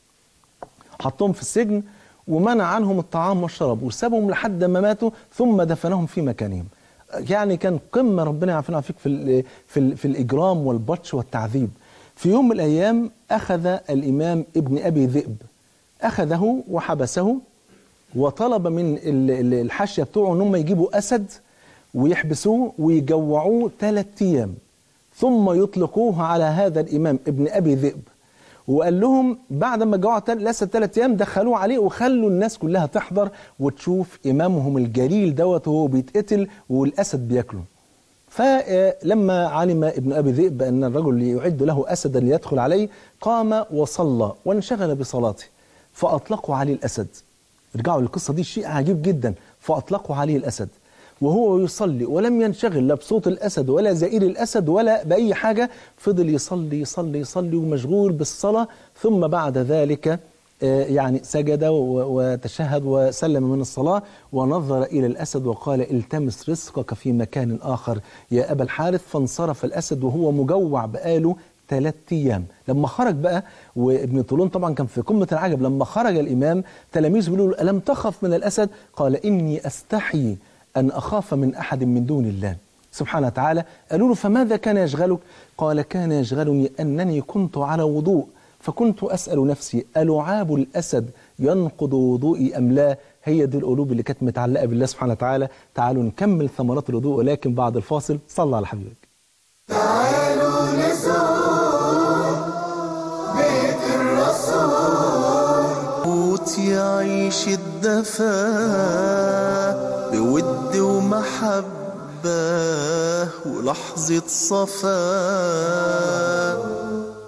حطهم في السجن ومنع عنهم الطعام والشراب وسابهم لحد ما ماتوا ثم دفنهم في مكانهم يعني كان قمة ربنا يعافينا فيك في ال في, ال في الإجرام والبطش والتعذيب في يوم من الأيام أخذ الإمام ابن أبي ذئب أخذه وحبسه وطلب من ال- ال- الحاشية بتوعه ان هم يجيبوا أسد ويحبسوه ويجوعوه ثلاث أيام ثم يطلقوه على هذا الإمام ابن أبي ذئب وقال لهم بعد ما جوعوا تل- الأسد ثلاث أيام دخلوه عليه وخلوا الناس كلها تحضر وتشوف إمامهم الجليل دوت وهو بيتقتل والأسد بياكله فلما علم ابن أبي ذئب أن الرجل يعد له أسدا ليدخل عليه قام وصلى وانشغل بصلاته فأطلقوا عليه الأسد رجعوا للقصة دي شيء عجيب جدا فأطلقوا عليه الأسد وهو يصلي ولم ينشغل لا بصوت الأسد ولا زئير الأسد ولا بأي حاجة فضل يصلي يصلي يصلي ومشغول بالصلاة ثم بعد ذلك آه، يعني سجد و- وتشهد وسلم من الصلاة ونظر إلى الأسد وقال التمس رزقك في مكان آخر يا أبا الحارث فانصرف الأسد وهو مجوع بقاله ثلاث أيام لما خرج بقى وابن طولون طبعا كان في قمة العجب لما خرج الإمام تلاميذه بيقولوا له ألم تخف من الأسد قال إني أستحي أن أخاف من أحد من دون الله سبحانه وتعالى قالوا له فماذا كان يشغلك قال كان يشغلني أنني كنت على وضوء فكنت أسأل نفسي ألعاب الأسد ينقض وضوئي أم لا هي دي القلوب اللي كانت متعلقة بالله سبحانه وتعالى تعالوا نكمل ثمرات الوضوء ولكن بعد الفاصل صلى على حبيبك تعالوا نزور بيت الرسول موت يعيش الدفا بود ومحبة ولحظة صفا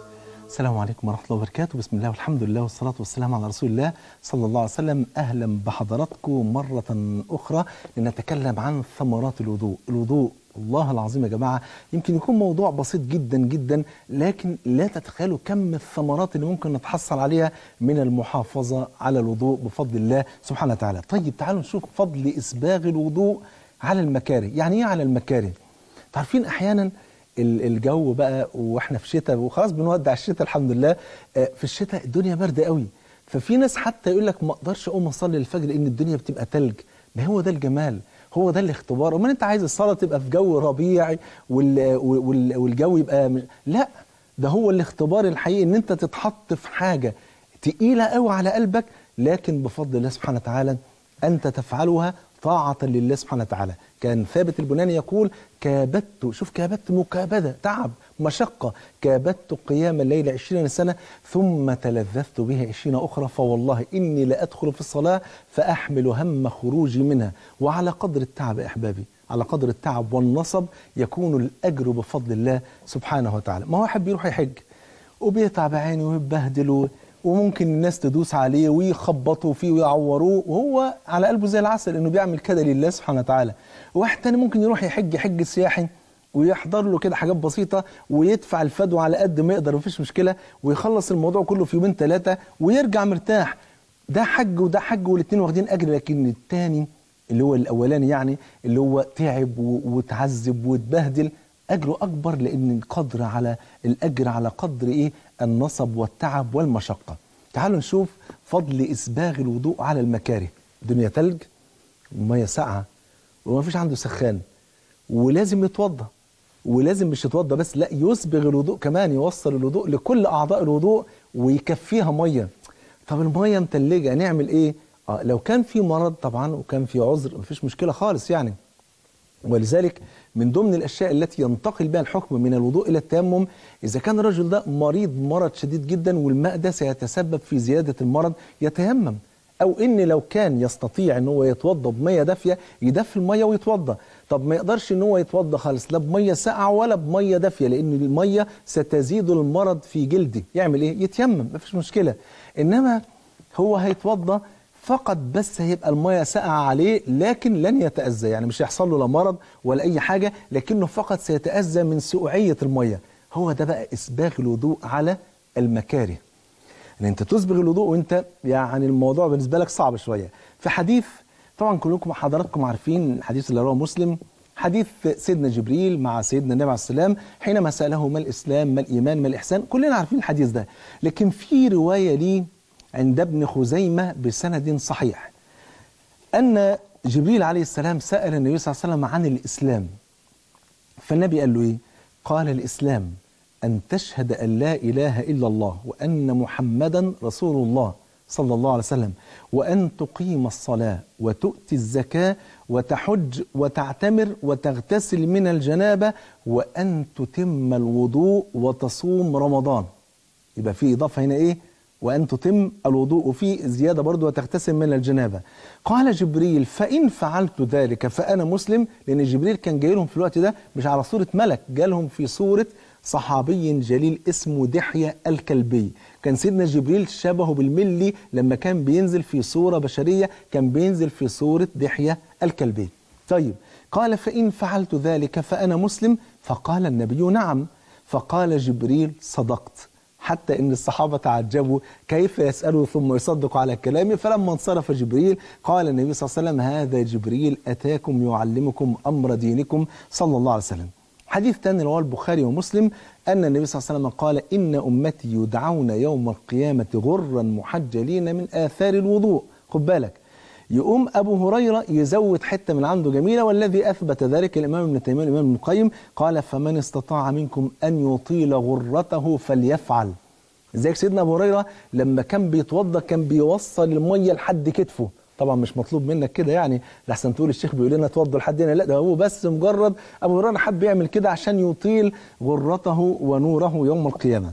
السلام عليكم ورحمة الله وبركاته بسم الله والحمد لله والصلاة والسلام على رسول الله صلى الله عليه وسلم أهلا بحضراتكم مرة أخرى لنتكلم عن ثمرات الوضوء الوضوء الله العظيم يا جماعة يمكن يكون موضوع بسيط جدا جدا لكن لا تتخيلوا كم الثمرات اللي ممكن نتحصل عليها من المحافظة على الوضوء بفضل الله سبحانه وتعالى طيب تعالوا نشوف فضل إسباغ الوضوء على المكاره يعني إيه على المكاره تعرفين أحيانا ال- الجو بقى واحنا في شتاء وخلاص بنودع الشتاء الحمد لله آه، في الشتاء الدنيا برد قوي ففي ناس حتى يقول لك ما اقدرش اقوم اصلي الفجر لان الدنيا بتبقى تلج ما هو ده الجمال هو ده الاختبار امال انت عايز الصلاه تبقى في جو ربيعي وال وال والجو يبقى مش لا ده هو الاختبار الحقيقي ان انت تتحط في حاجه تقيله قوي على قلبك لكن بفضل الله سبحانه وتعالى أنت تفعلها طاعة لله سبحانه وتعالى كان ثابت البناني يقول كابدت شوف كابدت مكابدة تعب مشقة كابدت قيام الليل عشرين سنة ثم تلذذت به عشرين أخرى فوالله إني لأدخل في الصلاة فأحمل هم خروجي منها وعلى قدر التعب يا أحبابي على قدر التعب والنصب يكون الأجر بفضل الله سبحانه وتعالى ما واحد بيروح يحج وبيتعب عيني ويتبهدل و- وممكن الناس تدوس عليه ويخبطوا فيه ويعوروه وهو على قلبه زي العسل انه بيعمل كده لله سبحانه وتعالى واحد تاني ممكن يروح يحج حج سياحي ويحضر له كده حاجات بسيطة ويدفع الفدوى على قد ما يقدر مفيش مشكلة ويخلص الموضوع كله في يومين ثلاثة ويرجع مرتاح ده حج وده حج والاتنين واخدين أجر لكن التاني اللي هو الأولاني يعني اللي هو تعب و- وتعذب واتبهدل أجره أكبر لأن القدر على الأجر على قدر إيه النصب والتعب والمشقة تعالوا نشوف فضل إسباغ الوضوء على المكاره الدنيا تلج ومية ساقعة وما فيش عنده سخان ولازم يتوضى ولازم مش يتوضى بس لا يسبغ الوضوء كمان يوصل الوضوء لكل أعضاء الوضوء ويكفيها مية طب المية متلجة نعمل إيه؟ آه لو كان في مرض طبعا وكان في عذر مفيش مشكلة خالص يعني ولذلك من ضمن الاشياء التي ينتقل بها الحكم من الوضوء الى التيمم اذا كان الرجل ده مريض مرض شديد جدا والماء ده سيتسبب في زياده المرض يتيمم او ان لو كان يستطيع ان هو يتوضا بميه دافيه يدفي الميه ويتوضا طب ما يقدرش ان هو يتوضا خالص لا بميه ساقعه ولا بميه دافيه لان الميه ستزيد المرض في جلده يعمل ايه يتيمم مفيش مشكله انما هو هيتوضا فقط بس هيبقى المية ساقعة عليه لكن لن يتأذى يعني مش هيحصل له لا مرض ولا أي حاجة لكنه فقط سيتأذى من سقوعية المية هو ده بقى إسباغ الوضوء على المكاره ان انت تسبغ الوضوء وانت يعني الموضوع بالنسبه لك صعب شويه في حديث طبعا كلكم حضراتكم عارفين الحديث اللي رواه مسلم حديث سيدنا جبريل مع سيدنا النبي عليه السلام حينما ساله ما الاسلام ما الايمان ما الاحسان كلنا عارفين الحديث ده لكن في روايه ليه عند ابن خزيمه بسند صحيح ان جبريل عليه السلام سال النبي صلى الله عليه وسلم عن الاسلام فالنبي قال له ايه قال الاسلام ان تشهد ان لا اله الا الله وان محمدا رسول الله صلى الله عليه وسلم وان تقيم الصلاه وتؤتي الزكاه وتحج وتعتمر وتغتسل من الجنابة وأن تتم الوضوء وتصوم رمضان يبقى في إضافة هنا إيه وأن تتم الوضوء وفي زيادة برضو وتغتسل من الجنابة قال جبريل فإن فعلت ذلك فأنا مسلم لأن جبريل كان جاي لهم في الوقت ده مش على صورة ملك جالهم في صورة صحابي جليل اسمه دحية الكلبي كان سيدنا جبريل شبهه بالملي لما كان بينزل في صورة بشرية كان بينزل في صورة دحية الكلبي طيب قال فإن فعلت ذلك فأنا مسلم فقال النبي نعم فقال جبريل صدقت حتى ان الصحابه تعجبوا كيف يساله ثم يصدق على كلامه فلما انصرف جبريل قال النبي صلى الله عليه وسلم هذا جبريل اتاكم يعلمكم امر دينكم صلى الله عليه وسلم. حديث ثاني رواه البخاري ومسلم ان النبي صلى الله عليه وسلم قال ان امتي يدعون يوم القيامه غرا محجلين من اثار الوضوء خد بالك يقوم أبو هريرة يزود حتة من عنده جميلة والذي أثبت ذلك الإمام ابن تيمية الإمام ابن القيم قال فمن استطاع منكم أن يطيل غرته فليفعل زيك سيدنا أبو هريرة لما كان بيتوضى كان بيوصل المية لحد كتفه طبعا مش مطلوب منك كده يعني لحسن تقول الشيخ بيقول لنا اتوضى لحد هنا لا ده هو بس مجرد ابو هريره حب يعمل كده عشان يطيل غرته ونوره يوم القيامه.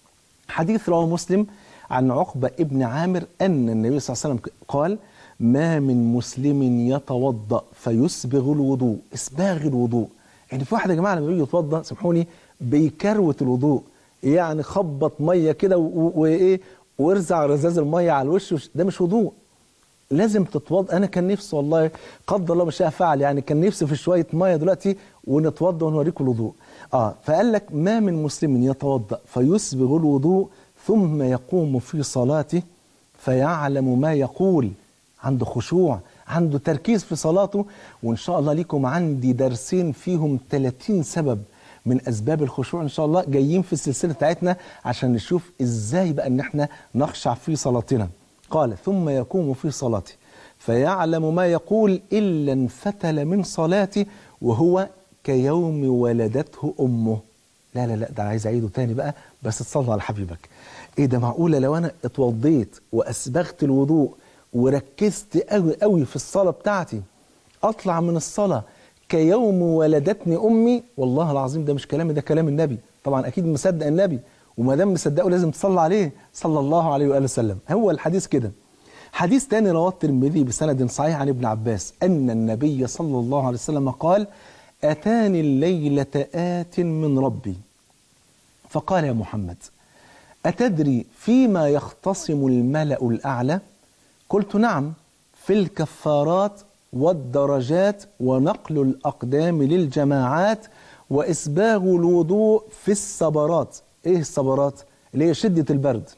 حديث رواه مسلم عن عقبه ابن عامر ان النبي صلى الله عليه وسلم قال ما من مسلم يتوضا فيسبغ الوضوء اسباغ الوضوء يعني في واحد يا جماعه لما بيجي يتوضا سامحوني بيكروت الوضوء يعني خبط ميه كده وايه وارزع رذاذ الميه على الوش ده مش وضوء لازم تتوضا انا كان نفسي والله قدر الله ما شاء فعل يعني كان نفسي في شويه ميه دلوقتي ونتوضا ونوريكم الوضوء اه فقال لك ما من مسلم يتوضا فيسبغ الوضوء ثم يقوم في صلاته فيعلم ما يقول عنده خشوع عنده تركيز في صلاته وان شاء الله ليكم عندي درسين فيهم 30 سبب من اسباب الخشوع ان شاء الله جايين في السلسله بتاعتنا عشان نشوف ازاي بقى ان احنا نخشع في صلاتنا قال ثم يقوم في صلاته فيعلم ما يقول الا انفتل من صلاته وهو كيوم ولدته امه لا لا لا ده عايز اعيده تاني بقى بس تصلى على حبيبك ايه ده معقوله لو انا اتوضيت واسبغت الوضوء وركزت قوي قوي في الصلاه بتاعتي اطلع من الصلاه كيوم ولدتني امي والله العظيم ده مش كلامي ده كلام النبي طبعا اكيد مصدق النبي وما دام مصدقه لازم تصلي عليه صلى الله عليه واله وسلم هو الحديث كده حديث تاني رواه الترمذي بسند صحيح عن ابن عباس ان النبي صلى الله عليه وسلم قال اتاني الليله ات من ربي فقال يا محمد اتدري فيما يختصم الملا الاعلى قلت نعم في الكفارات والدرجات ونقل الأقدام للجماعات وإسباغ الوضوء في الصبرات إيه الصبرات؟ اللي هي شدة البرد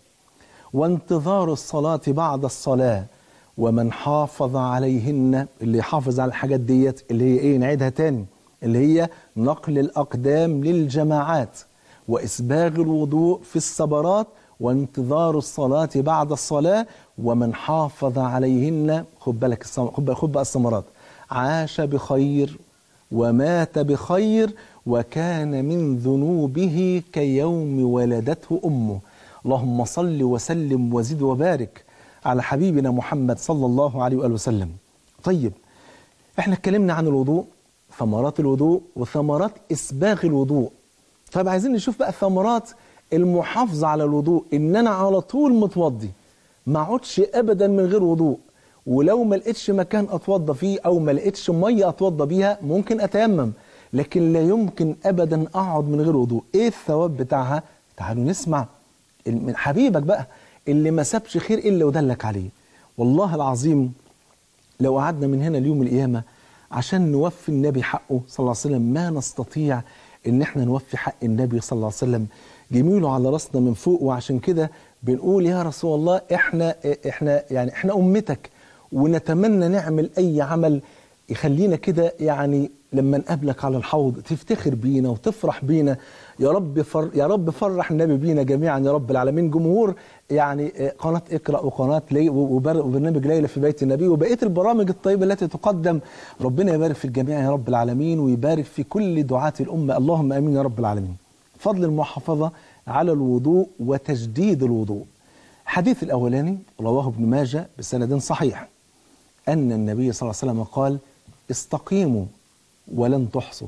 وانتظار الصلاة بعد الصلاة ومن حافظ عليهن اللي يحافظ على الحاجات ديت اللي هي إيه نعيدها تاني اللي هي نقل الأقدام للجماعات وإسباغ الوضوء في الصبرات وانتظار الصلاة بعد الصلاة ومن حافظ عليهن خد بالك خد خد بقى الثمرات عاش بخير ومات بخير وكان من ذنوبه كيوم ولدته امه اللهم صل وسلم وزد وبارك على حبيبنا محمد صلى الله عليه واله وسلم طيب احنا اتكلمنا عن الوضوء ثمرات الوضوء وثمرات اسباغ الوضوء طب عايزين نشوف بقى ثمرات المحافظه على الوضوء ان انا على طول متوضي ما اقعدش ابدا من غير وضوء ولو ما لقيتش مكان اتوضى فيه او ما لقيتش ميه اتوضى بيها ممكن اتيمم لكن لا يمكن ابدا اقعد من غير وضوء ايه الثواب بتاعها تعالوا نسمع من حبيبك بقى اللي ما سابش خير الا ودلك عليه والله العظيم لو قعدنا من هنا ليوم القيامه عشان نوفي النبي حقه صلى الله عليه وسلم ما نستطيع ان احنا نوفي حق النبي صلى الله عليه وسلم جميله على راسنا من فوق وعشان كده بنقول يا رسول الله احنا احنا يعني احنا امتك ونتمنى نعمل اي عمل يخلينا كده يعني لما نقابلك على الحوض تفتخر بينا وتفرح بينا يا رب فر يا رب فرح النبي بينا جميعا يا رب العالمين جمهور يعني قناه اقرا وقناه لي وبرنامج ليله في بيت النبي وبقيه البرامج الطيبه التي تقدم ربنا يبارك في الجميع يا رب العالمين ويبارك في كل دعاة الامه اللهم امين يا رب العالمين فضل المحافظه على الوضوء وتجديد الوضوء الحديث الأولاني رواه ابن ماجه بسند صحيح أن النبي صلى الله عليه وسلم قال استقيموا ولن تحصوا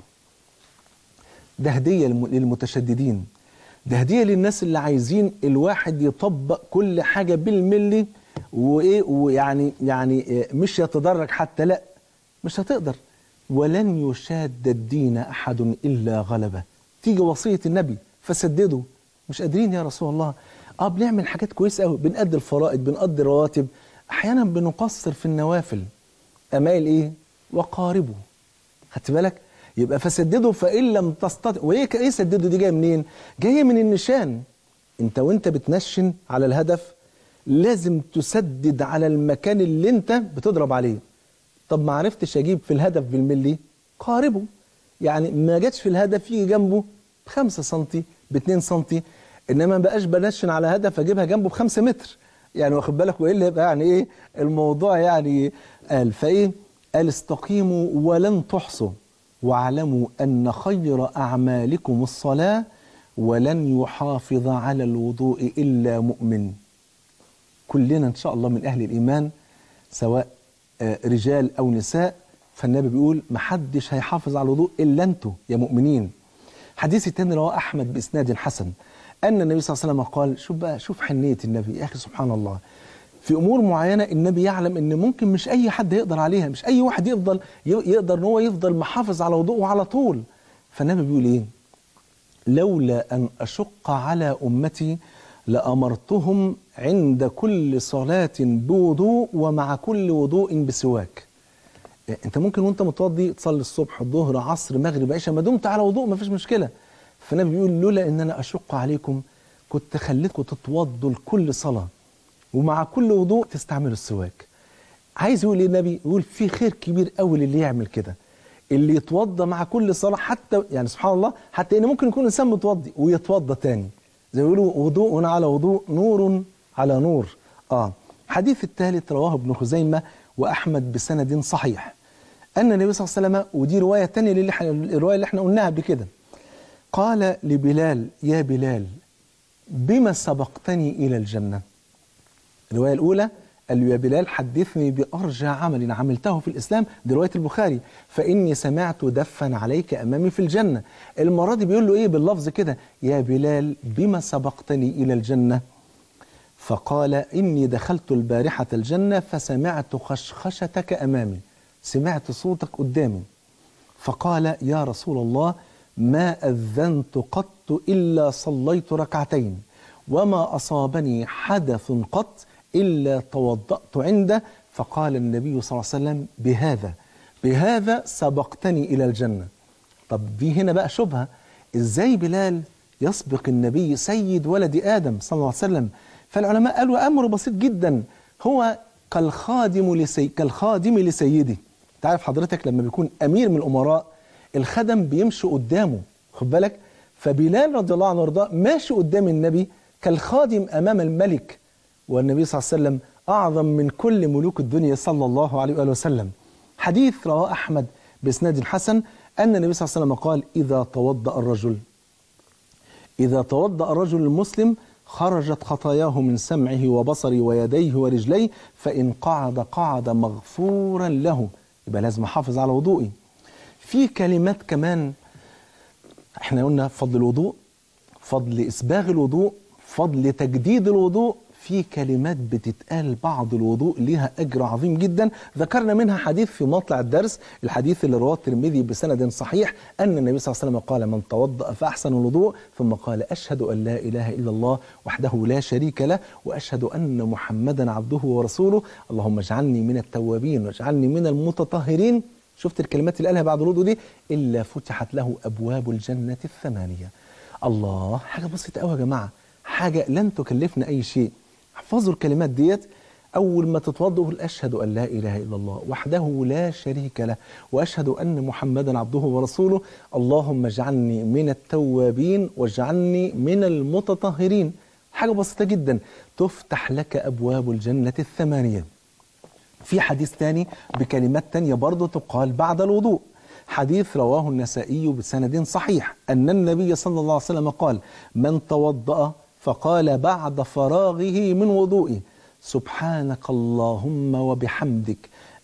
ده هدية للم- للمتشددين ده هدية للناس اللي عايزين الواحد يطبق كل حاجة بالملي وإيه ويعني يعني إيه، مش يتدرج حتى لا مش هتقدر ولن يشاد الدين أحد إلا غلبه تيجي وصية النبي فسددوا مش قادرين يا رسول الله اه بنعمل حاجات كويسة قوي بنأدي الفرائض بنقضي الرواتب أحيانا بنقصر في النوافل أمال إيه وقاربوا خدت بالك يبقى فسددوا فان لم تستطع وايه ايه سددوا دي جايه منين جايه من النشان انت وانت بتنشن على الهدف لازم تسدد على المكان اللي انت بتضرب عليه طب ما عرفتش اجيب في الهدف بالملي قاربه يعني ما جاتش في الهدف يجي جنبه بخمسة سنتي باتنين سنتي انما ما بقاش بنشن على هدف اجيبها جنبه بخمسة متر يعني واخد بالك وايه اللي يبقى يعني ايه الموضوع يعني قال فايه قال استقيموا ولن تحصوا واعلموا ان خير اعمالكم الصلاه ولن يحافظ على الوضوء الا مؤمن كلنا ان شاء الله من اهل الايمان سواء آه، رجال او نساء فالنبي بيقول محدش هيحافظ على الوضوء الا انتوا يا مؤمنين حديث التاني رواه احمد باسناد حسن ان النبي صلى الله عليه وسلم قال شوف بقى شوف حنيه النبي يا اخي سبحان الله في امور معينه النبي يعلم ان ممكن مش اي حد يقدر عليها مش اي واحد يفضل ي- يقدر ان هو يفضل محافظ على وضوءه على طول فالنبي بيقول ايه لولا أن أشق على أمتي لأمرتهم عند كل صلاة بوضوء ومع كل وضوء بسواك إيه، انت ممكن وانت متوضي تصلي الصبح الظهر عصر مغرب عشاء ما دمت على وضوء ما فيش مشكله فالنبي بيقول لولا ان انا اشق عليكم كنت خليتكم تتوضوا لكل صلاه ومع كل وضوء تستعملوا السواك عايز يقول ايه النبي يقول في خير كبير قوي للي يعمل كده اللي يتوضى مع كل صلاه حتى يعني سبحان الله حتى ان ممكن يكون انسان متوضي ويتوضى تاني زي ما يقولوا وضوء على وضوء نور على نور اه الحديث الثالث رواه ابن خزيمه واحمد بسند صحيح ان النبي صلى الله عليه وسلم ودي روايه ثانيه اللي احنا الروايه اللي احنا قلناها قبل كده قال لبلال يا بلال بما سبقتني الى الجنه الرواية الأولى قال له يا بلال حدثني بأرجى عمل عملته في الإسلام دي رواية البخاري فإني سمعت دفا عليك أمامي في الجنة المرة دي بيقول له إيه باللفظ كده يا بلال بما سبقتني إلى الجنة فقال إني دخلت البارحة الجنة فسمعت خشخشتك أمامي سمعت صوتك قدامي فقال يا رسول الله ما أذنت قط إلا صليت ركعتين وما أصابني حدث قط إلا توضأت عنده فقال النبي صلى الله عليه وسلم بهذا بهذا سبقتني إلى الجنة طب دي هنا بقى شبهة إزاي بلال يسبق النبي سيد ولد آدم صلى الله عليه وسلم فالعلماء قالوا أمر بسيط جدا هو كالخادم لسي كالخادم لسيده تعرف حضرتك لما بيكون أمير من الأمراء الخدم بيمشي قدامه خد بالك فبلال رضي الله عنه وارضاه ماشي قدام النبي كالخادم أمام الملك والنبي صلى الله عليه وسلم أعظم من كل ملوك الدنيا صلى الله عليه وآله وسلم حديث رواه أحمد بإسناد حسن أن النبي صلى الله عليه وسلم قال إذا توضأ الرجل إذا توضأ الرجل المسلم خرجت خطاياه من سمعه وبصره ويديه ورجليه فإن قعد قعد مغفورا له يبقى لازم أحافظ على وضوئي في كلمات كمان احنا قلنا فضل الوضوء فضل إسباغ الوضوء فضل تجديد الوضوء في كلمات بتتقال بعض الوضوء لها أجر عظيم جدا ذكرنا منها حديث في مطلع الدرس الحديث اللي رواه الترمذي بسند صحيح أن النبي صلى الله عليه وسلم قال من توضأ فأحسن الوضوء ثم قال أشهد أن لا إله إلا الله وحده لا شريك له وأشهد أن محمدا عبده ورسوله اللهم اجعلني من التوابين واجعلني من المتطهرين شفت الكلمات اللي قالها بعد الوضوء دي إلا فتحت له أبواب الجنة الثمانية الله حاجة بسيطة قوي يا جماعة حاجة لن تكلفنا أي شيء احفظوا الكلمات ديت أول ما تتوضوا قل أشهد أن لا إله إلا الله وحده لا شريك له وأشهد أن محمدا عبده ورسوله اللهم اجعلني من التوابين واجعلني من المتطهرين حاجة بسيطة جدا تفتح لك أبواب الجنة الثمانية في حديث تاني بكلمات تانية برضه تقال بعد الوضوء حديث رواه النسائي بسند صحيح أن النبي صلى الله عليه وسلم قال من توضأ فقال بعد فراغه من وضوئه سبحانك اللهم وبحمدك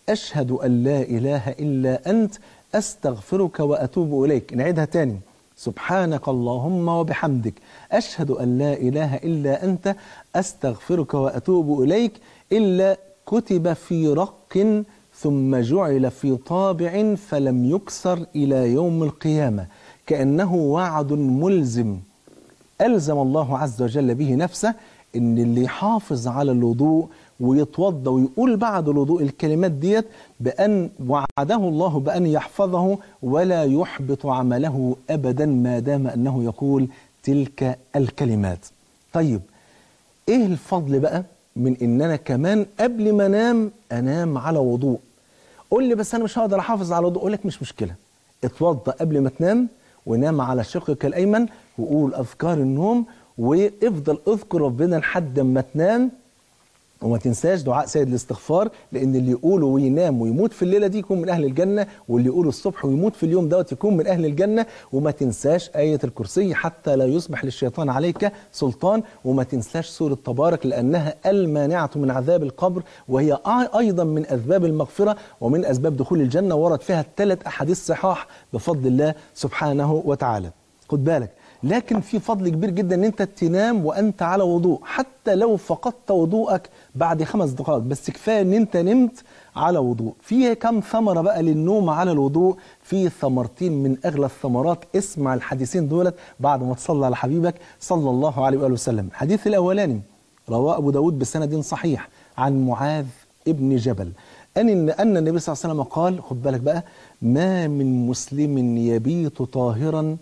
أشهد أن لا إله إلا أنت أستغفرك وأتوب إليك نعيدها تاني سبحانك اللهم وبحمدك أشهد أن لا إله إلا أنت أستغفرك وأتوب إليك إلا كتب في رق ثم جعل في طابع فلم يكسر إلى يوم القيامة كأنه وعد ملزم ألزم الله عز وجل به نفسه إن اللي يحافظ على الوضوء ويتوضا ويقول بعد الوضوء الكلمات ديت بأن وعده الله بأن يحفظه ولا يحبط عمله أبدا ما دام أنه يقول تلك الكلمات طيب إيه الفضل بقى من إن أنا كمان قبل ما أنام أنام على وضوء قول لي بس أنا مش هقدر أحافظ على الوضوء أقول لك مش مشكلة اتوضا قبل ما تنام ونام على شقك الأيمن وقول أذكار النوم وافضل اذكر ربنا لحد ما تنام وما تنساش دعاء سيد الاستغفار لان اللي يقوله وينام ويموت في الليله دي يكون من اهل الجنه واللي يقوله الصبح ويموت في اليوم دوت يكون من اهل الجنه وما تنساش ايه الكرسي حتى لا يصبح للشيطان عليك سلطان وما تنساش سوره تبارك لانها المانعه من عذاب القبر وهي ايضا من اسباب المغفره ومن اسباب دخول الجنه ورد فيها ثلاث احاديث صحاح بفضل الله سبحانه وتعالى خد بالك لكن في فضل كبير جدا ان انت تنام وانت على وضوء حتى لو فقدت وضوءك بعد خمس دقائق بس كفايه ان انت نمت على وضوء في كم ثمره بقى للنوم على الوضوء في ثمرتين من اغلى الثمرات اسمع الحديثين دولت بعد ما تصلي على حبيبك صلى الله عليه واله وسلم الحديث الاولاني رواه ابو داود بسند صحيح عن معاذ ابن جبل أن أن النبي صلى الله عليه وسلم قال خد بالك بقى ما من مسلم يبيت طاهرا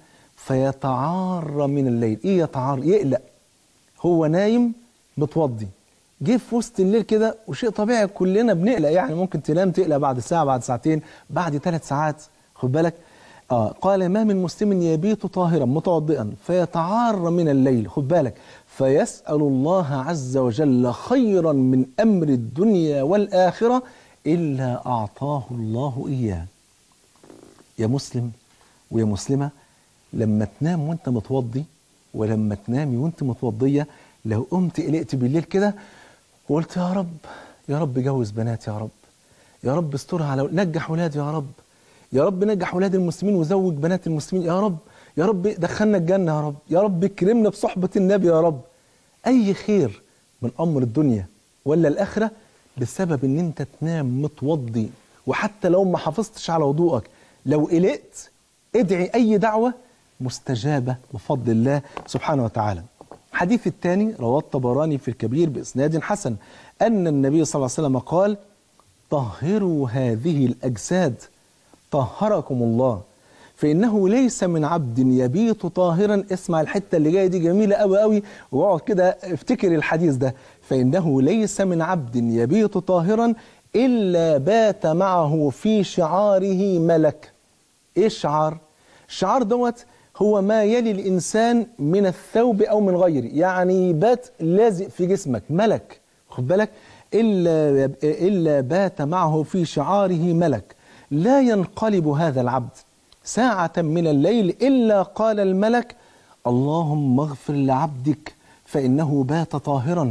فيتعار من الليل ايه يتعار يقلق هو نايم متوضي جه في وسط الليل كده وشيء طبيعي كلنا بنقلق يعني ممكن تنام تقلق بعد ساعه بعد ساعتين بعد ثلاث ساعات خد بالك آه قال ما من مسلم يبيت طاهرا متوضئا فيتعار من الليل خد بالك فيسأل الله عز وجل خيرا من أمر الدنيا والآخرة إلا أعطاه الله إياه يا مسلم ويا مسلمة لما تنام وانت متوضي ولما تنامي وانت متوضية لو قمت قلقت بالليل كده وقلت يا رب يا رب جوز بنات يا رب يا رب استرها على نجح ولادي يا رب يا رب نجح ولاد المسلمين وزوج بنات المسلمين يا رب يا رب دخلنا الجنة يا رب يا رب اكرمنا بصحبة النبي يا رب أي خير من أمر الدنيا ولا الآخرة بسبب ان انت تنام متوضي وحتى لو ما حافظتش على وضوءك لو قلقت ادعي أي دعوة مستجابة بفضل الله سبحانه وتعالى الحديث الثاني رواه الطبراني في الكبير بإسناد حسن أن النبي صلى الله عليه وسلم قال طهروا هذه الأجساد طهركم الله فإنه ليس من عبد يبيت طاهرا اسمع الحتة اللي جاية دي جميلة قوي قوي واقعد كده افتكر الحديث ده فإنه ليس من عبد يبيت طاهرا إلا بات معه في شعاره ملك إيه الشعار؟ الشعار دوت هو ما يلي الإنسان من الثوب أو من غيره يعني بات لازق في جسمك ملك خد بالك إلا, إلا بات معه في شعاره ملك لا ينقلب هذا العبد ساعة من الليل إلا قال الملك اللهم اغفر لعبدك فإنه بات طاهرا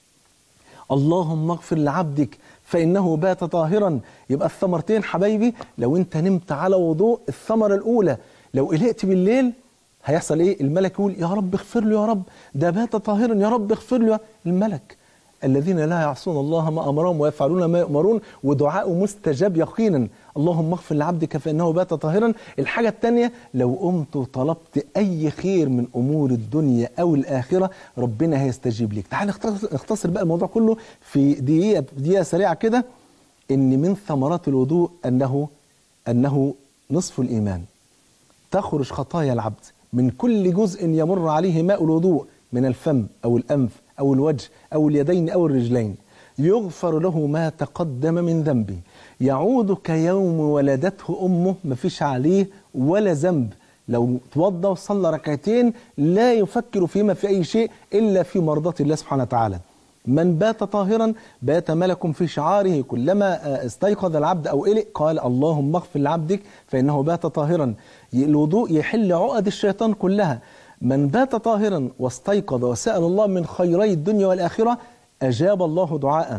اللهم اغفر لعبدك فإنه بات طاهرا يبقى الثمرتين حبايبي لو انت نمت على وضوء الثمرة الأولى لو قلقت بالليل هيحصل ايه الملك يقول يا رب اغفر له يا رب ده بات طاهرا يا رب اغفر له الملك الذين لا يعصون الله ما امرهم ويفعلون ما يؤمرون ودعاء مستجاب يقينا اللهم اغفر لعبدك فانه بات طاهرا الحاجه الثانيه لو قمت وطلبت اي خير من امور الدنيا او الاخره ربنا هيستجيب لك تعال نختصر بقى الموضوع كله في دقيقه دقيقه سريعه كده ان من ثمرات الوضوء انه انه نصف الايمان تخرج خطايا العبد من كل جزء يمر عليه ماء الوضوء من الفم أو الأنف أو الوجه أو اليدين أو الرجلين يغفر له ما تقدم من ذنبه يعود كيوم ولدته أمه ما فيش عليه ولا ذنب لو توضى وصلى ركعتين لا يفكر فيما في أي شيء إلا في مرضاة الله سبحانه وتعالى من بات طاهرا بات ملك في شعاره كلما استيقظ العبد أو قلق قال اللهم اغفر لعبدك فإنه بات طاهرا الوضوء يحل عقد الشيطان كلها من بات طاهرا واستيقظ وسأل الله من خيري الدنيا والآخرة أجاب الله دعاءه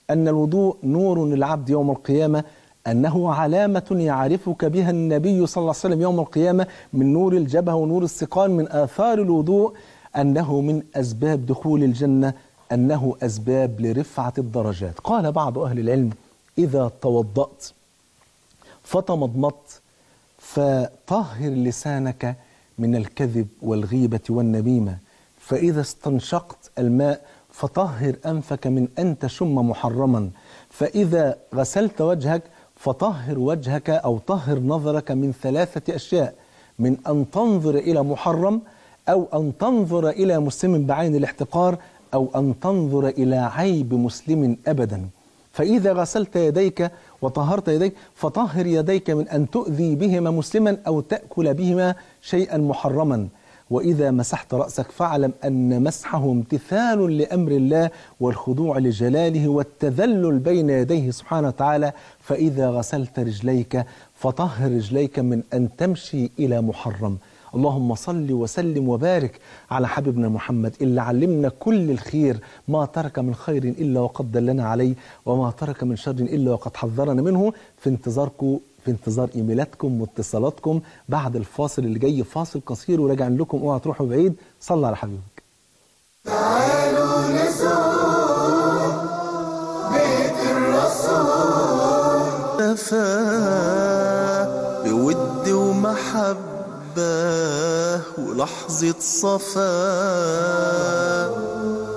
أن الوضوء نور للعبد يوم القيامة أنه علامة يعرفك بها النبي صلى الله عليه وسلم يوم القيامة من نور الجبهة ونور السقان من آثار الوضوء أنه من أسباب دخول الجنة أنه أسباب لرفعة الدرجات قال بعض أهل العلم إذا توضأت فتمضمضت فطهر لسانك من الكذب والغيبة والنميمة فإذا استنشقت الماء فطهر أنفك من أن تشم محرما فإذا غسلت وجهك فطهر وجهك أو طهر نظرك من ثلاثة أشياء من أن تنظر إلى محرم أو أن تنظر إلى مسلم بعين الاحتقار أو أن تنظر إلى عيب مسلم أبدا فإذا غسلت يديك وطهرت يديك فطهر يديك من أن تؤذي بهما مسلما أو تأكل بهما شيئا محرما وإذا مسحت رأسك فاعلم أن مسحه امتثال لأمر الله والخضوع لجلاله والتذلل بين يديه سبحانه وتعالى فإذا غسلت رجليك فطهر رجليك من أن تمشي إلى محرم اللهم صل وسلم وبارك على حبيبنا محمد اللي علمنا كل الخير ما ترك من خير إلا وقد دلنا عليه وما ترك من شر إلا وقد حذرنا منه في انتظاركم في انتظار ايميلاتكم واتصالاتكم بعد الفاصل اللي جاي فاصل قصير وراجع لكم اوعى تروحوا بعيد صلى على حبيبك تعالوا نزور بيت الرسول نفاه بود ومحبة ولحظة صفاء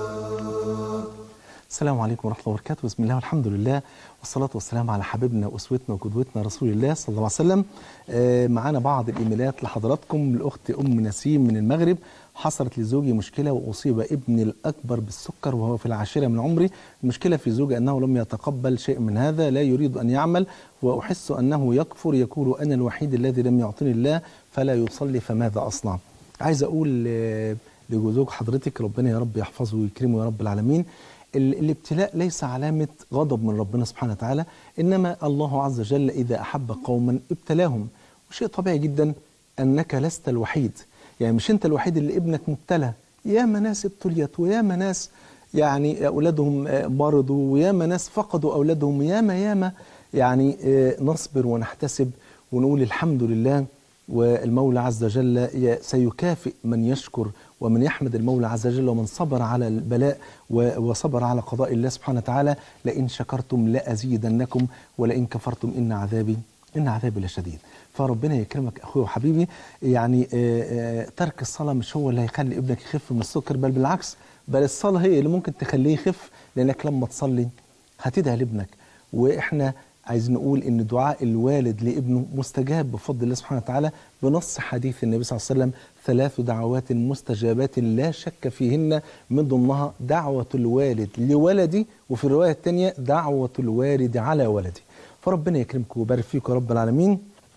السلام عليكم ورحمة الله وبركاته بسم الله والحمد لله والصلاة والسلام على حبيبنا وأسوتنا وقدوتنا رسول الله صلى الله عليه وسلم آه، معانا بعض الإيميلات لحضراتكم الأخت أم نسيم من المغرب حصلت لزوجي مشكلة وأصيب ابني الأكبر بالسكر وهو في العاشرة من عمري المشكلة في زوجي أنه لم يتقبل شيء من هذا لا يريد أن يعمل وأحس أنه يكفر يقول أنا الوحيد الذي لم يعطني الله فلا يصلي فماذا أصنع عايز أقول آه، لزوج حضرتك ربنا يا رب يحفظه ويكرمه يا رب العالمين ال- الابتلاء ليس علامة غضب من ربنا سبحانه وتعالى إنما الله عز وجل إذا أحب قوما ابتلاهم وشيء طبيعي جدا أنك لست الوحيد يعني مش أنت الوحيد اللي ابنك مبتلى ياما ناس ابتليت وياما ناس يعني أولادهم آه، مرضوا وياما ناس فقدوا أولادهم ياما ياما يعني آه، نصبر ونحتسب ونقول الحمد لله والمولى عز وجل ي- سيكافئ من يشكر ومن يحمد المولى عز وجل ومن صبر على البلاء و- وصبر على قضاء الله سبحانه وتعالى لئن شكرتم لأزيدنكم ولئن كفرتم إن عذابي إن عذابي لشديد فربنا يكرمك أخوي وحبيبي يعني آه، آه، ترك الصلاة مش هو اللي هيخلي ابنك يخف من السكر بل بالعكس بل الصلاة هي اللي ممكن تخليه يخف لأنك لما تصلي هتدعي لابنك واحنا عايزين نقول ان دعاء الوالد لابنه مستجاب بفضل الله سبحانه وتعالى بنص حديث النبي صلى الله عليه وسلم ثلاث دعوات مستجابات لا شك فيهن من ضمنها دعوة الوالد لولدي وفي الرواية الثانية دعوة الوالد على ولدي فربنا يكرمكم ويبارك فيكم يا رب العالمين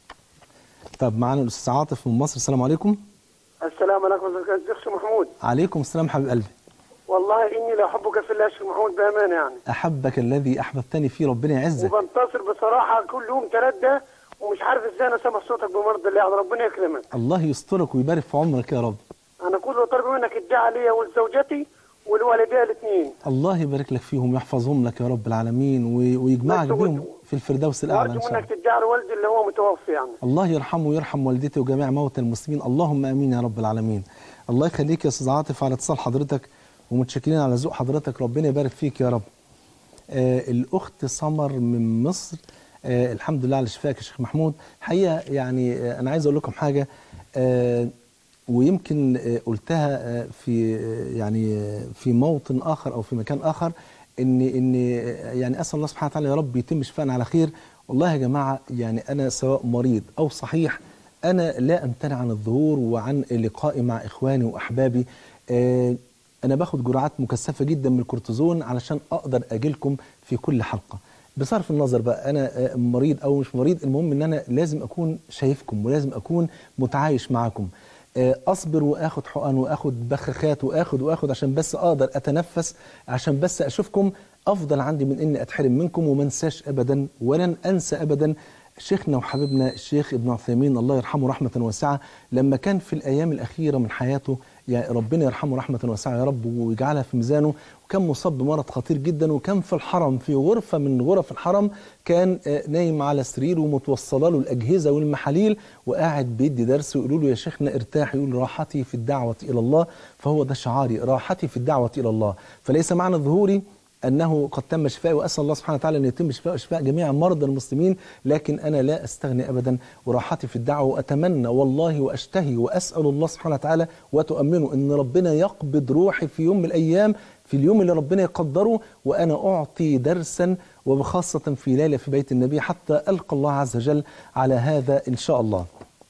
طب معانا الاستاذ عاطف من مصر السلام عليكم السلام عليكم ازيك يا شيخ محمود عليكم السلام حبيب قلبي والله اني لاحبك في الله يا شيخ محمود بامانه يعني احبك الذي احببتني فيه ربنا يعزك وبنتصر بصراحه كل يوم ثلاثه ومش عارف ازاي انا سامع صوتك بمرض الله يعني ربنا يكرمك الله يسترك ويبارك في عمرك يا رب انا كل اللي طالب منك الدعاء ليا ولزوجتي ولوالدي الاثنين الله يبارك لك فيهم ويحفظهم لك يا رب العالمين وي- ويجمعك وأنت- بهم في الفردوس الأعلى إن وارجو شاء منك الله تدعي لوالدي اللي هو متوفي يعني الله يرحمه ويرحم والدتي وجميع موتى المسلمين اللهم امين يا رب العالمين الله يخليك يا استاذ عاطف على اتصال حضرتك ومتشكرين على ذوق حضرتك ربنا يبارك فيك يا رب آه الاخت سمر من مصر آه الحمد لله على شفائك يا شيخ محمود حقيقه يعني آه انا عايز اقول لكم حاجه آه ويمكن آه، قلتها آه، في آه، يعني آه، في موطن اخر او في مكان اخر ان ان آه، يعني اسال الله سبحانه وتعالى يا رب يتم شفاءنا على خير والله يا جماعه يعني انا سواء مريض او صحيح انا لا امتنع عن الظهور وعن لقائي مع اخواني واحبابي آه، انا باخد جرعات مكثفه جدا من الكورتيزون علشان اقدر اجيلكم في كل حلقه بصرف النظر بقى انا آه، مريض او مش مريض المهم ان انا لازم اكون شايفكم ولازم اكون متعايش معاكم آه، اصبر واخد حقن واخد بخاخات واخد واخد عشان بس اقدر اتنفس عشان بس اشوفكم افضل عندي من اني اتحرم منكم وما انساش ابدا ولن انسى ابدا شيخنا وحبيبنا الشيخ ابن عثيمين الله يرحمه رحمه واسعه لما كان في الايام الاخيره من حياته يعني ربنا يرحمه رحمة واسعة يا رب ويجعلها في ميزانه وكان مصاب بمرض خطير جدا وكان في الحرم في غرفة من غرف الحرم كان آه، نايم على سرير ومتوصله له الأجهزة والمحاليل وقاعد بيدي درس ويقولوا له يا شيخنا ارتاح يقول راحتي في الدعوة إلى الله فهو ده شعاري راحتي في الدعوة إلى الله فليس معنى ظهوري أنه قد تم شفائي وأسأل الله سبحانه وتعالى أن يتم شفاء شفاء جميع مرضى المسلمين لكن أنا لا أستغني أبدا وراحتي في الدعوة وأتمنى والله وأشتهي وأسأل الله سبحانه وتعالى وتؤمنه أن ربنا يقبض روحي في يوم من الأيام في اليوم اللي ربنا يقدره وأنا أعطي درسا وبخاصة في ليلة في بيت النبي حتى ألقى الله عز وجل على هذا إن شاء الله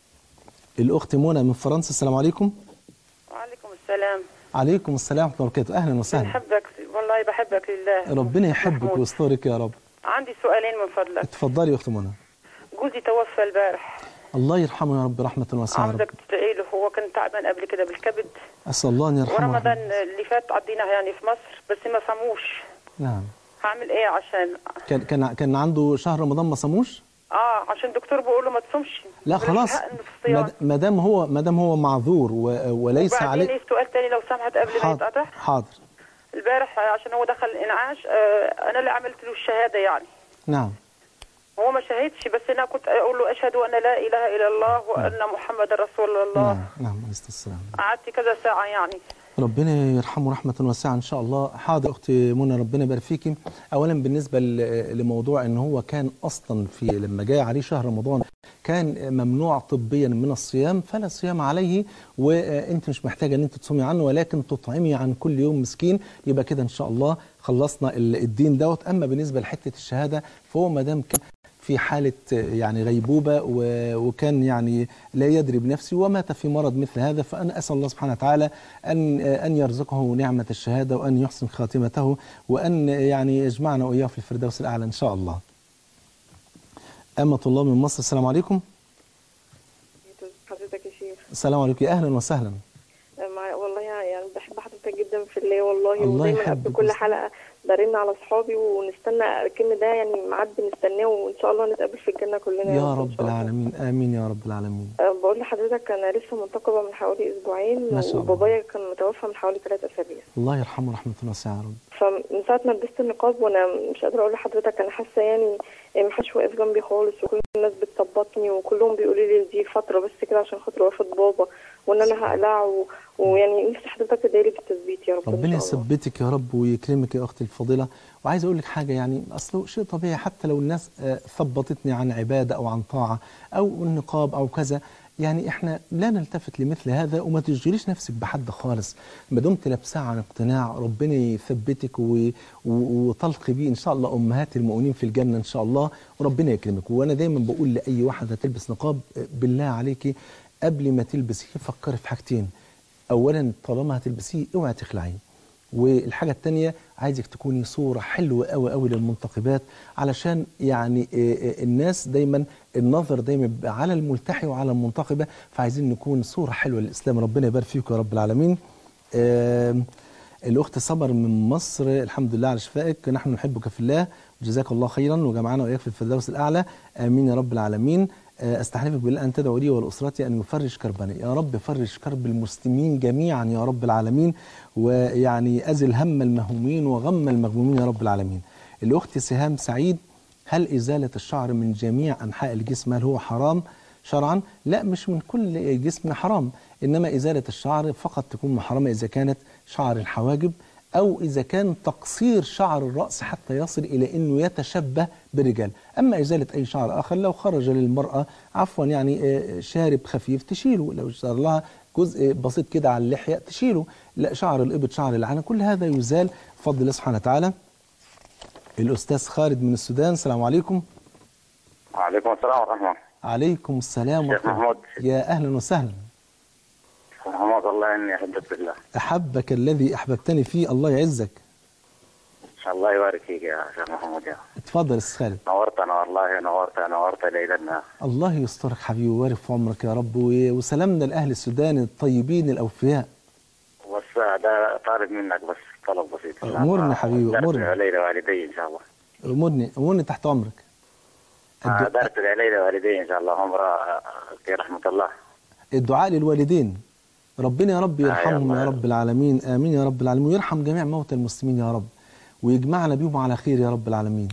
الأخت منى من فرنسا السلام عليكم وعليكم السلام عليكم السلام ورحمة الله وبركاته أهلا وسهلا بحبك والله بحبك لله ربنا يحبك محمود. ويسترك يا رب عندي سؤالين من فضلك اتفضلي يا أخت منى جوزي توفى البارح الله يرحمه يا رب رحمة واسعة يا رب عاوزك تدعي له هو كان تعبان قبل كده بالكبد أسأل الله أن يرحمه ورمضان ورحمة. اللي فات عديناه يعني في مصر بس ما صاموش نعم هعمل ايه عشان كان كان كان عنده شهر رمضان ما صاموش اه عشان الدكتور بيقول له ما تصومش لا ملوش خلاص حق إنه في الصيام ماد- ما دام هو ما دام هو معذور و- وليس وبعدين عليه ليه سؤال تاني لو سمحت قبل ما حاضر يتقطع حاضر البارح عشان هو دخل الانعاش آه انا اللي عملت له الشهاده يعني نعم هو ما شهدش بس انا كنت اقول له اشهد ان لا اله الا الله وان محمد رسول الله نعم نعم عليه الصلاة والسلام قعدت كذا ساعه يعني ربنا يرحمه رحمة واسعة إن شاء الله حاضر أختي منى ربنا يبارك فيكي أولا بالنسبة ل- لموضوع إن هو كان أصلا في لما جاء عليه شهر رمضان كان ممنوع طبيا من الصيام فلا صيام عليه وأنت مش محتاجة أن أنت تصومي عنه ولكن تطعمي عن كل يوم مسكين يبقى كده إن شاء الله خلصنا ال- الدين دوت أما بالنسبة لحتة الشهادة فهو ما دام كان في حالة يعني غيبوبة و- وكان يعني لا يدري بنفسه ومات في مرض مثل هذا فأنا أسأل الله سبحانه وتعالى أن أن يرزقه نعمة الشهادة وأن يحسن خاتمته وأن يعني يجمعنا وإياه في الفردوس الأعلى إن شاء الله. أمة الله من مصر السلام عليكم. حضرتك يا شيخ السلام عليكم يا أهلا وسهلا. مع والله يعني بحب حضرتك جدا في الله والله الله ودايما يحبك قبل كل ويس- حلقه برن على اصحابي ونستنى الكلمه ده يعني ميعاد بنستناه وان شاء الله نتقابل في الجنه كلنا يا إن رب شاء الله. العالمين آمين يا رب العالمين. أه، بقول لحضرتك انا لسه منتقبه من حوالي اسبوعين ما شاء الله. وبابايا كان متوفى من حوالي ثلاث اسابيع الله يرحمه رحمة واسعة يا رب. فمن ساعه ما لبست النقاب وانا مش قادره اقول لحضرتك انا حاسه يعني ما حدش واقف جنبي خالص وكل الناس بتثبطني وكلهم بيقولوا لي دي فتره بس كده عشان خاطر وفاه بابا وان انا هقلع و... ويعني نفسي حضرتك تدعي لي بالتثبيت يا رب إن ربنا شاء الله. يثبتك يا رب ويكرمك يا اختي الفضيله وعايز اقول لك حاجه يعني اصله شيء طبيعي حتى لو الناس آه، ثبطتني عن عباده او عن طاعه او النقاب او كذا يعني احنا لا نلتفت لمثل هذا وما تشغليش نفسك بحد خالص ما دمت لابساه عن اقتناع ربنا يثبتك و- و- وتلقي بيه ان شاء الله امهات المؤمنين في الجنه ان شاء الله وربنا يكرمك وانا دايما بقول لاي واحده تلبس نقاب آه، بالله عليكي قبل ما تلبسيه فكري في حاجتين اولا طالما هتلبسيه اوعي تخلعيه والحاجة التانية عايزك تكوني صورة حلوة قوي قوي للمنتقبات علشان يعني آه، آه، الناس دايما النظر دايما بيبقى على الملتحي وعلى المنتقبة فعايزين نكون صورة حلوة للإسلام ربنا يبارك فيكم يا رب العالمين آم، الأخت صبر من مصر الحمد لله على شفائك نحن نحبك في الله جزاك الله خيرا وجمعنا وإياك في الفردوس الأعلى آمين يا رب العالمين آه، أستحلفك بالله أن تدعو لي ولأسرتي أن يفرج كربني يا رب فرج كرب المسلمين جميعا يا رب العالمين ويعني أزل هم المهمومين وغم المغمومين يا رب العالمين الأخت سهام سعيد هل إزالة الشعر من جميع أنحاء الجسم هل هو حرام شرعا؟ لا مش من كل جسم حرام إنما إزالة الشعر فقط تكون محرمة إذا كانت شعر الحواجب أو إذا كان تقصير شعر الرأس حتى يصل إلى أنه يتشبه بالرجال أما إزالة أي شعر آخر لو خرج للمرأة عفوا يعني آه، شارب خفيف تشيله لو صار لها جزء بسيط كده على اللحية تشيله لا شعر الإبط شعر العنة كل هذا يزال بفضل الله سبحانه وتعالى الأستاذ خالد من السودان السلام عليكم وعليكم السلام ورحمة عليكم السلام شيخ ورحمة الله محمود. يا أهلا وسهلا محمد الله إني أحبك بالله أحبك الذي أحببتني فيه الله يعزك الله يبارك فيك يا شيخ محمود يا اتفضل يا أستاذ خالد نورتنا والله نورت نورت ليلنا الله يسترك حبيبي ويبارك في عمرك يا رب و- وسلامنا لأهل السودان الطيبين الأوفياء بس ده طالب منك بس طلب بسيط أمورنا حبيبي، درس أمورنا. ليلى والدي إن شاء الله أمورني أمورني تحت أمرك آه، الد- درس ليلى والدي إن شاء الله عمره في رحمة الله الدعاء للوالدين ربنا يا رب يرحمهم الله يا رب العالمين آمين يا رب العالمين ويرحم جميع موتى المسلمين يا رب ويجمعنا بيهم على خير يا رب العالمين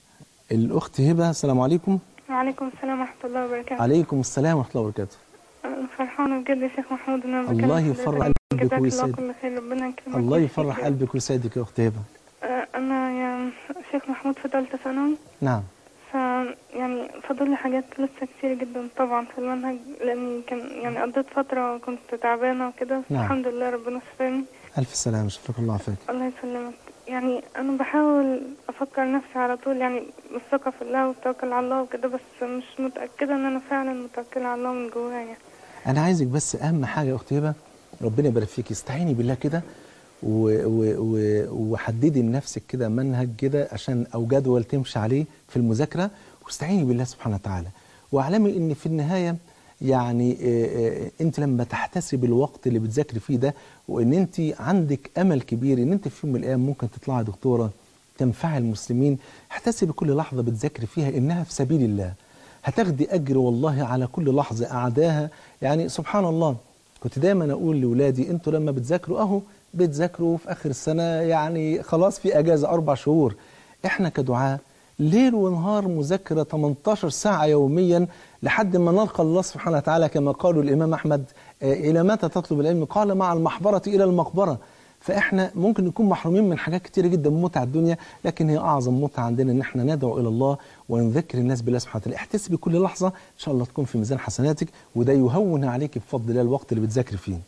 الأخت هبة السلام عليكم وعليكم السلام ورحمة الله وبركاته عليكم السلام ورحمة الله وبركاته أنا فرحانة بجد يا شيخ محمود إن أنا بكلم الله حضرتك. يفرح قلبك جزاك الله ويسعدك. كل خير ربنا يكرمك الله ويشفيك يفرح يا قلبك ويسعدك يا أخت هبة آه، أنا يا شيخ محمود في ثالثة ثانوي نعم ف يعني فاضل لي حاجات لسه كتير جدا طبعا في المنهج لأني كان يعني قضيت فترة كنت تعبانة وكده بس نعم. الحمد لله ربنا شفاني ألف سلامة شفاك الله عافاك الله يسلمك يعني أنا بحاول أفكر نفسي على طول يعني بالثقة في الله والتوكل على الله وكده بس مش متأكدة إن أنا فعلا متوكلة على الله من جوايا أنا عايزك بس أهم حاجة يا أخت هبة ربنا يبارك فيك استعيني بالله كده و- و- و- وحددي لنفسك كده منهج كده عشان أو جدول تمشي عليه في المذاكرة واستعيني بالله سبحانه وتعالى واعلمي إن في النهاية يعني آه، آه، انت لما تحتسب الوقت اللي بتذاكري فيه ده وان انت عندك امل كبير ان انت في يوم من الايام ممكن تطلعي دكتوره تنفعي المسلمين احتسبي كل لحظه بتذاكري فيها انها في سبيل الله هتاخدي اجر والله على كل لحظه قعداها يعني سبحان الله كنت دايما اقول لاولادي انتوا لما بتذاكروا اهو بتذاكروا في اخر السنه يعني خلاص في اجازه اربع شهور احنا كدعاه ليل ونهار مذاكره 18 ساعه يوميا لحد ما نلقى الله سبحانه وتعالى كما قالوا الامام احمد آه، الى متى تطلب العلم قال مع المحبره الى المقبره فاحنا ممكن نكون محرومين من حاجات كتيره جدا من متع الدنيا لكن هي اعظم متعه عندنا ان احنا ندعو الى الله ونذكر الناس بالله سبحانه وتعالى احتسبي كل لحظه ان شاء الله تكون في ميزان حسناتك وده يهون عليك بفضل الله الوقت اللي بتذاكري فيه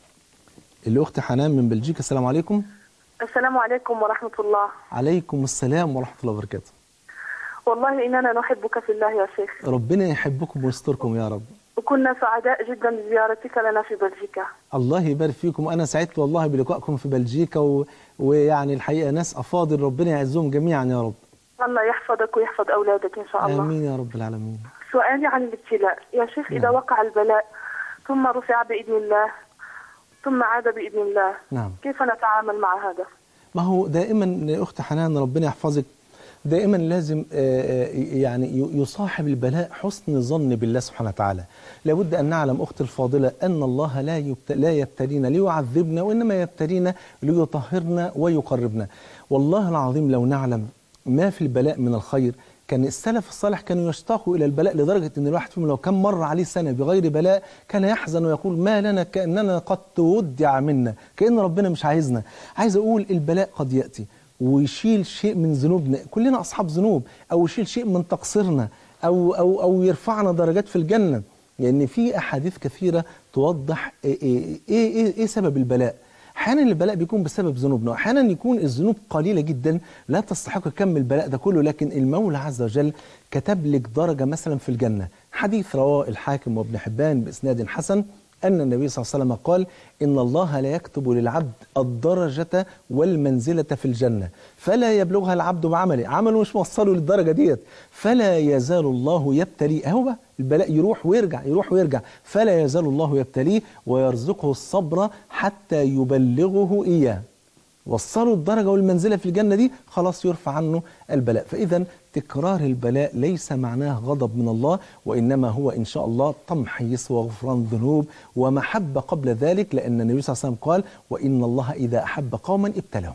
الاخت حنان من بلجيكا السلام عليكم السلام عليكم ورحمة الله عليكم السلام ورحمه الله وبركاته والله إننا نحبك في الله يا شيخ ربنا يحبكم ويستركم يا رب وكنا سعداء جدا بزيارتك لنا في بلجيكا الله يبارك فيكم انا سعدت والله بلقائكم في بلجيكا و... ويعني الحقيقه ناس افاضل ربنا يعزهم جميعا يا رب الله يحفظك ويحفظ أولادك إن شاء الله امين يا رب العالمين سؤالي عن الابتلاء يا شيخ إذا نعم. وقع البلاء ثم رفع بإذن الله ثم عاد بإذن الله نعم كيف نتعامل مع هذا ما هو دائما يا اخت حنان ربنا يحفظك دائما لازم آه، آه، يعني ي- يصاحب البلاء حسن الظن بالله سبحانه وتعالى لابد أن نعلم أخت الفاضلة أن الله لا يبت... لا يبتلينا ليعذبنا وإنما يبتلينا ليطهرنا ويقربنا والله العظيم لو نعلم ما في البلاء من الخير كان السلف الصالح كانوا يشتاقوا إلى البلاء لدرجة أن الواحد فيهم لو كان مر عليه سنة بغير بلاء كان يحزن ويقول ما لنا كأننا قد تودع منا كأن ربنا مش عايزنا عايز أقول البلاء قد يأتي ويشيل شيء من ذنوبنا كلنا أصحاب ذنوب أو يشيل شيء من تقصيرنا أو, أو, أو يرفعنا درجات في الجنة لأن في أحاديث كثيرة توضح إيه, إيه, إيه, إيه سبب البلاء احيانا البلاء بيكون بسبب ذنوبنا واحيانا يكون الذنوب قليله جدا لا تستحق كم البلاء ده كله لكن المولى عز وجل كتب لك درجه مثلا في الجنه حديث رواه الحاكم وابن حبان باسناد حسن ان النبي صلى الله عليه وسلم قال ان الله لا يكتب للعبد الدرجه والمنزله في الجنه فلا يبلغها العبد بعمله عمله مش موصله للدرجه ديت فلا يزال الله يبتلي اهو بقى البلاء يروح ويرجع يروح ويرجع فلا يزال الله يبتليه ويرزقه الصبر حتى يبلغه إياه وصلوا الدرجة والمنزلة في الجنة دي خلاص يرفع عنه البلاء فإذا تكرار البلاء ليس معناه غضب من الله وإنما هو إن شاء الله تمحيص وغفران ذنوب ومحبة قبل ذلك لأن النبي صلى الله عليه وسلم قال وإن الله إذا أحب قوما ابتلاهم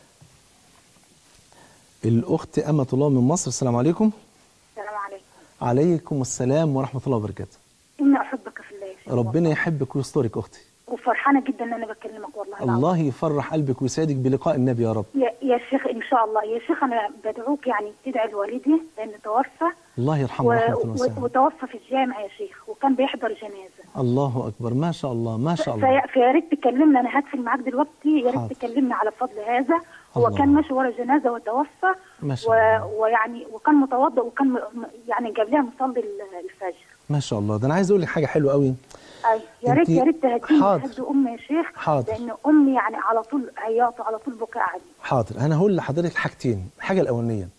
الأخت أمة الله من مصر السلام عليكم السلام عليكم عليكم السلام ورحمة الله وبركاته إني أحبك في الله يا شيخ ربنا يحبك ويسترك أختي وفرحانة جدا إن أنا بكلمك والله العظيم. الله يفرح قلبك ويسعدك بلقاء النبي يا رب يا, يا شيخ إن شاء الله يا شيخ أنا بدعوك يعني تدعي لوالدي لأنه توفى الله يرحمه و... رحمة و... واسعة وتوفى في الجامع يا شيخ وكان بيحضر جنازة الله أكبر ما شاء الله ما شاء الله في... فيا ريت تكلمنا أنا هدفن معاك دلوقتي يا حاضر. ريت تكلمنا على فضل هذا هو الله. كان ماشي ورا جنازة وتوفى ما شاء و... الله ويعني وكان متوضئ وكان م... يعني جاب لها مصلي ال- الفجر ما شاء الله ده أنا عايز أقول لك حاجة حلوة قوي أي يا ريت أنتي- يا ريت تهديني حاضر. تهدي أمي يا شيخ حاضر. لأن أمي يعني على طول عياط وعلى طول بكاء علي حاضر أنا هقول لحضرتك حاجتين الحاجة الأولانية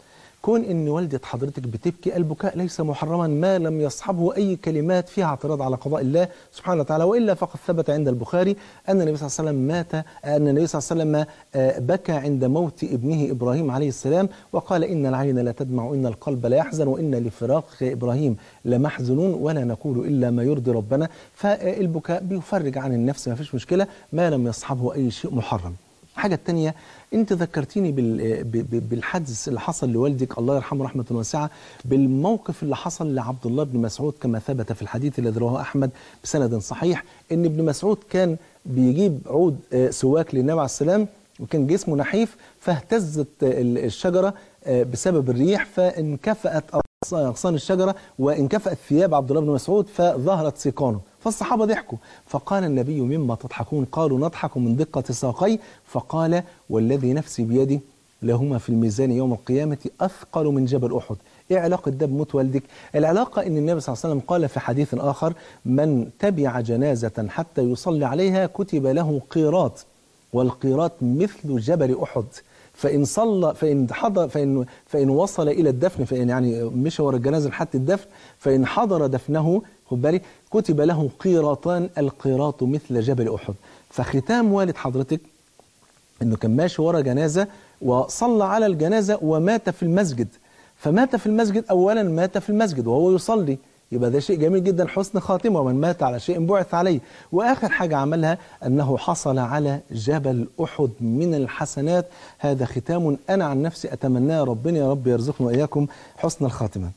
كون ان والدة حضرتك بتبكي البكاء ليس محرما ما لم يصحبه اي كلمات فيها اعتراض على قضاء الله سبحانه وتعالى والا فقد ثبت عند البخاري ان النبي صلى الله عليه وسلم مات ان النبي صلى الله عليه وسلم آه، بكى عند موت ابنه ابراهيم عليه السلام وقال ان العين لا تدمع وان القلب لا يحزن وان لفراقك يا ابراهيم لمحزنون ولا نقول الا ما يرضي ربنا فالبكاء بيفرج عن النفس ما فيش مشكله ما لم يصحبه اي شيء محرم الحاجة التانية انت ذكرتيني بال- ب- ب- بالحدث اللي حصل لوالدك الله يرحمه رحمة واسعة بالموقف اللي حصل لعبد الله بن مسعود كما ثبت في الحديث الذي رواه أحمد بسند صحيح ان ابن مسعود كان بيجيب عود آه، سواك للنبي عليه السلام وكان جسمه نحيف فاهتزت آه، ال- الشجرة آه، بسبب الريح فانكفأت أغص- أغصان الشجرة وانكفأت ثياب عبد الله بن مسعود فظهرت سيقانه فالصحابة ضحكوا فقال النبي مما تضحكون قالوا نضحك من دقة ساقي فقال والذي نفسي بيدي لهما في الميزان يوم القيامة أثقل من جبل أحد إيه علاقة ده بموت والدك؟ العلاقة إن النبي صلى الله عليه وسلم قال في حديث آخر من تبع جنازة حتى يصلي عليها كتب له قيراط والقيراط مثل جبل أحد فإن صلى فإن حضر فإن فإن وصل إلى الدفن فإن يعني مشى ورا الجنازة لحد الدفن فإن حضر دفنه خد بالك كتب له قيراطان القيراط مثل جبل أحد فختام والد حضرتك انه كان ماشي ورا جنازه وصلى على الجنازه ومات في المسجد فمات في المسجد اولا مات في المسجد وهو يصلي يبقى ده شيء جميل جدا حسن خاتمه ومن مات على شيء بعث عليه واخر حاجه عملها انه حصل على جبل احد من الحسنات هذا ختام انا عن نفسي اتمناه ربنا يا رب يرزقنا واياكم حسن الخاتمه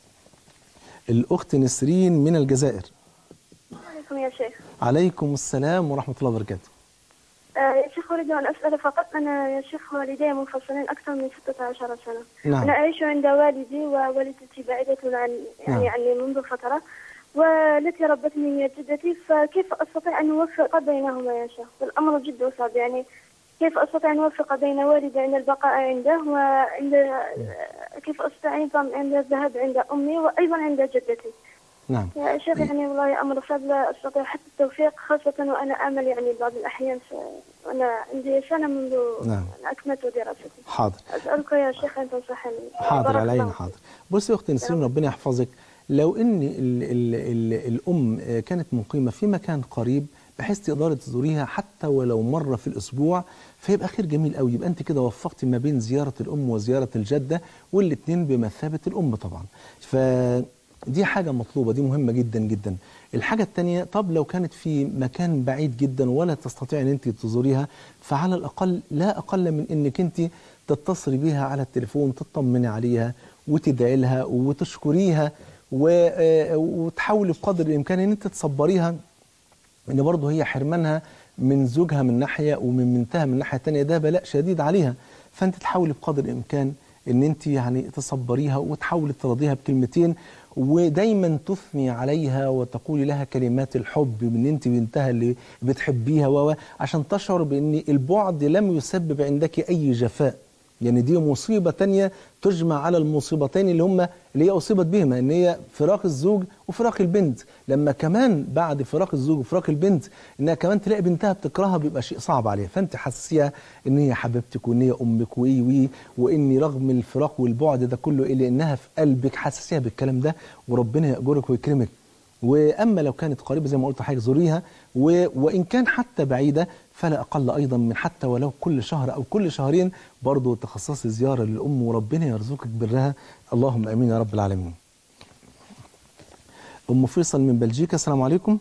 الاخت نسرين من الجزائر عليكم يا شيخ عليكم السلام ورحمه الله وبركاته آه يا شيخ أريد أن أسأل فقط أنا يا شيخ والدي منفصلين أكثر من 16 سنة نعم. أنا أعيش عند والدي ووالدتي بعيدة عن يعني نعم. عني منذ فترة والتي ربتني هي جدتي فكيف أستطيع أن أوفق بينهما يا شيخ والأمر جد صعب يعني كيف أستطيع أن أوفق بين والدي عند البقاء عنده وعند كيف أستطيع أيضا عند الذهاب عند أمي وأيضا عند جدتي نعم يا شيخ يعني والله أمر صعب لا أستطيع حتى التوفيق خاصة وأنا أعمل يعني بعض الأحيان ف- وأنا عندي سنة منذ نعم. أن أكملت دراستي حاضر أسألك يا شيخ أن تنصحني حاضر بارك على عيني الله حاضر بصي يا اختي نسرين ربنا يحفظك لو ان ال ال ال الام آه، كانت مقيمه في مكان قريب بحيث تقدري تزوريها حتى ولو مره في الاسبوع فيبقى خير جميل قوي يبقى انت كده وفقتي ما بين زياره الام وزياره الجده والاثنين بمثابه الام طبعا فدي حاجه مطلوبه دي مهمه جدا جدا الحاجه الثانيه طب لو كانت في مكان بعيد جدا ولا تستطيع ان انت تزوريها فعلى الاقل لا اقل من انك انت تتصلي بيها على التليفون تطمني عليها وتدعي لها وتشكريها و- آه، وتحاولي بقدر الامكان ان انت تصبريها ان برضه هي حرمانها من زوجها من ناحيه ومن بنتها من ناحيه تانية ده بلاء شديد عليها فانت تحاولي بقدر الامكان ان انت يعني تصبريها وتحاولي تراضيها بكلمتين ودايما تثني عليها وتقولي لها كلمات الحب من انت بنتها اللي بتحبيها و و- عشان تشعر بان البعد لم يسبب عندك اي جفاء يعني دي مصيبة تانية تجمع على المصيبتين اللي هم اللي هي أصيبت بهما إن هي فراق الزوج وفراق البنت لما كمان بعد فراق الزوج وفراق البنت إنها كمان تلاقي بنتها بتكرهها بيبقى شيء صعب عليها فأنت حسسيها إن هي حبيبتك وإن هي أمك وإيه وإيه وإن رغم الفراق والبعد ده كله إلا إنها في قلبك حسسيها بالكلام ده وربنا يأجرك ويكرمك واما لو كانت قريبه زي ما قلت حضرتك زوريها و... وان كان حتى بعيده فلا اقل ايضا من حتى ولو كل شهر او كل شهرين برضه تخصصي زياره للام وربنا يرزقك برها اللهم امين يا رب العالمين. ام فيصل من بلجيكا السلام عليكم.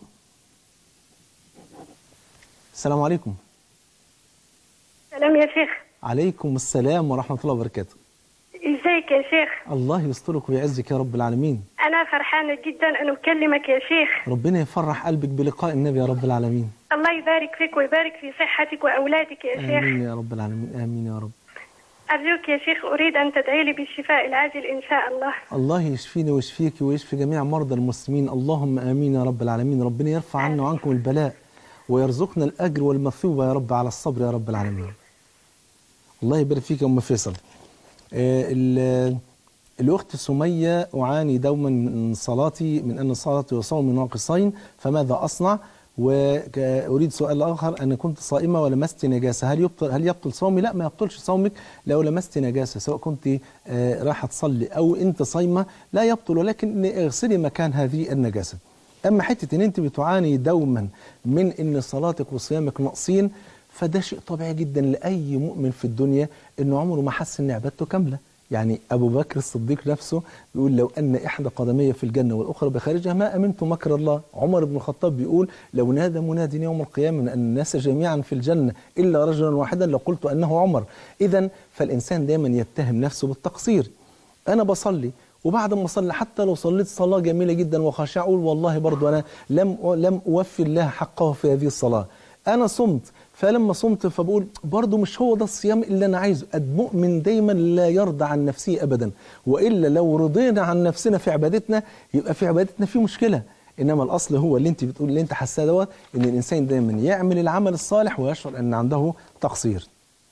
السلام عليكم. سلام يا شيخ عليكم السلام ورحمه الله وبركاته. ازيك يا شيخ الله يسترك ويعزك يا رب العالمين. انا فرحانه جدا ان اكلمك يا شيخ ربنا يفرح قلبك بلقاء النبي يا رب العالمين. الله يبارك فيك ويبارك في صحتك واولادك يا شيخ امين يا رب العالمين امين يا رب. ارجوك يا شيخ اريد ان تدعي لي بالشفاء العاجل ان شاء الله الله يشفيني ويشفيك ويشفي جميع مرضى المسلمين اللهم امين يا رب العالمين ربنا يرفع عنا وعنكم البلاء ويرزقنا الاجر والمثوبه يا رب على الصبر يا رب العالمين الله يبارك فيك يا ام فيصل آه، ال- الاخت سميه اعاني دوما من صلاتي من ان صلاتي وصومي ناقصين فماذا اصنع وأريد سؤال آخر أنا كنت صائمة ولمست نجاسة هل يبطل هل يبطل صومي؟ لا ما يبطلش صومك لو لمست نجاسة سواء كنت آه، رايحة تصلي أو أنت صايمة لا يبطل ولكن اغسلي مكان هذه النجاسة أما حتة أن أنت بتعاني دوما من أن صلاتك وصيامك ناقصين فده شيء طبيعي جدا لأي مؤمن في الدنيا أنه عمره ما حس أن عبادته كاملة يعني أبو بكر الصديق نفسه بيقول لو أن إحدى قدمي في الجنة والأخرى بخارجها ما أمنت مكر الله عمر بن الخطاب بيقول لو نادى مناد يوم القيامة من أن الناس جميعا في الجنة إلا رجلا واحدا لقلت أنه عمر إذا فالإنسان دائما يتهم نفسه بالتقصير أنا بصلي وبعد ما اصلي حتى لو صليت صلاه جميله جدا وخاشعه اقول والله برضو انا لم لم اوفي الله حقه في هذه الصلاه انا صمت فلما صمت فبقول برضو مش هو ده الصيام اللي انا عايزه المؤمن دايما لا يرضى عن نفسه ابدا والا لو رضينا عن نفسنا في عبادتنا يبقى في عبادتنا في مشكله انما الاصل هو اللي انت بتقول اللي انت حاساه دوت ان الانسان دايما يعمل العمل الصالح ويشعر ان عنده تقصير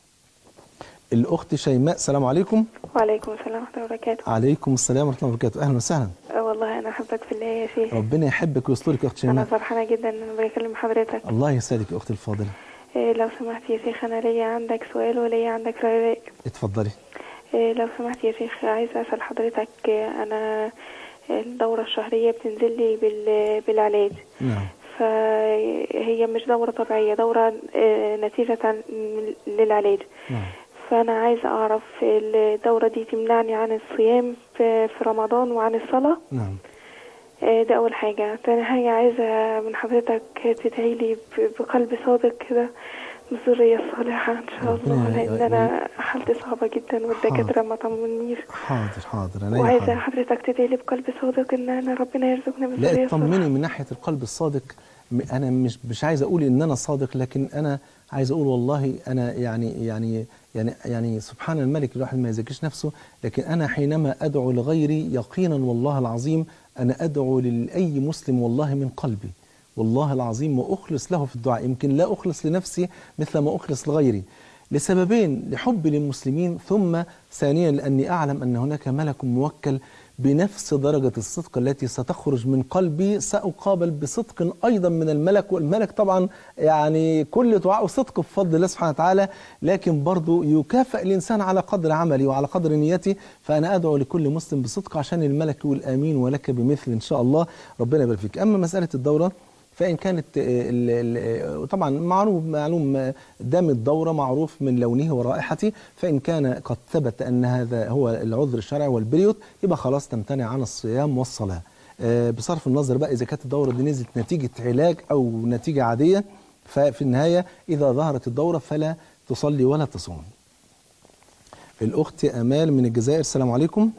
الاخت شيماء السلام عليكم وعليكم السلام ورحمة الله وبركاته عليكم السلام ورحمه الله وبركاته اهلا وسهلا أه والله أنا أحبك في الله يا شيخ ربنا يحبك ويسترك يا اخت أنا شيماء فرحانة جدا إن أنا بكلم حضرتك الله يسعدك يا اختي الفاضله إيه لو سمحت يا شيخ أنا ليا عندك سؤال وليا عندك رأي اتفضلي إيه لو سمحت يا شيخ عايزة أسأل حضرتك إيه أنا الدورة الشهرية بتنزل لي بال- بالعلاج نعم فهي مش دورة طبيعية دورة آه، نتيجة عن- للعلاج نعم فأنا عايزة أعرف الدورة دي تمنعني عن الصيام في في رمضان وعن الصلاة نعم آه، ده أول حاجة تاني حاجة عايزة من حضرتك تدعي لي ب- بقلب صادق كده بالذرية الصالحة إن شاء الله ربنا لأن أنا حالتي صعبة جدا والدكاترة ما طمنيش حاضر حاضر انا وعايزة حاضر. حضرتك تدعي لي بقلب صادق إن أنا ربنا يرزقني لا بالذرية الصالحة اطمني من ناحيه القلب الصادق م- انا مش مش عايز اقول ان انا صادق لكن انا عايز اقول والله انا يعني يعني يعني يعني سبحان الملك الواحد ما يزكيش نفسه لكن انا حينما ادعو لغيري يقينا والله العظيم انا ادعو لاي مسلم والله من قلبي والله العظيم واخلص له في الدعاء يمكن لا اخلص لنفسي مثل ما اخلص لغيري لسببين لحبي للمسلمين ثم ثانيا لاني اعلم ان هناك ملك موكل بنفس درجة الصدق التي ستخرج من قلبي سأقابل بصدق أيضا من الملك والملك طبعا يعني كل دعاء صدق بفضل الله سبحانه وتعالى لكن برضو يكافئ الإنسان على قدر عملي وعلى قدر نيتي فأنا أدعو لكل مسلم بصدق عشان الملك يقول آمين ولك بمثل إن شاء الله ربنا يبارك فيك أما مسألة الدورة فإن كانت ال- ال- طبعا معروف معلوم دم الدورة معروف من لونه ورائحته فإن كان قد ثبت أن هذا هو العذر الشرعي والبريوت يبقى خلاص تمتنع عن الصيام والصلاة آه، بصرف النظر بقى إذا كانت الدورة دي نزلت نتيجة علاج أو نتيجة عادية ففي النهاية إذا ظهرت الدورة فلا تصلي ولا تصوم الأخت أمال من الجزائر السلام عليكم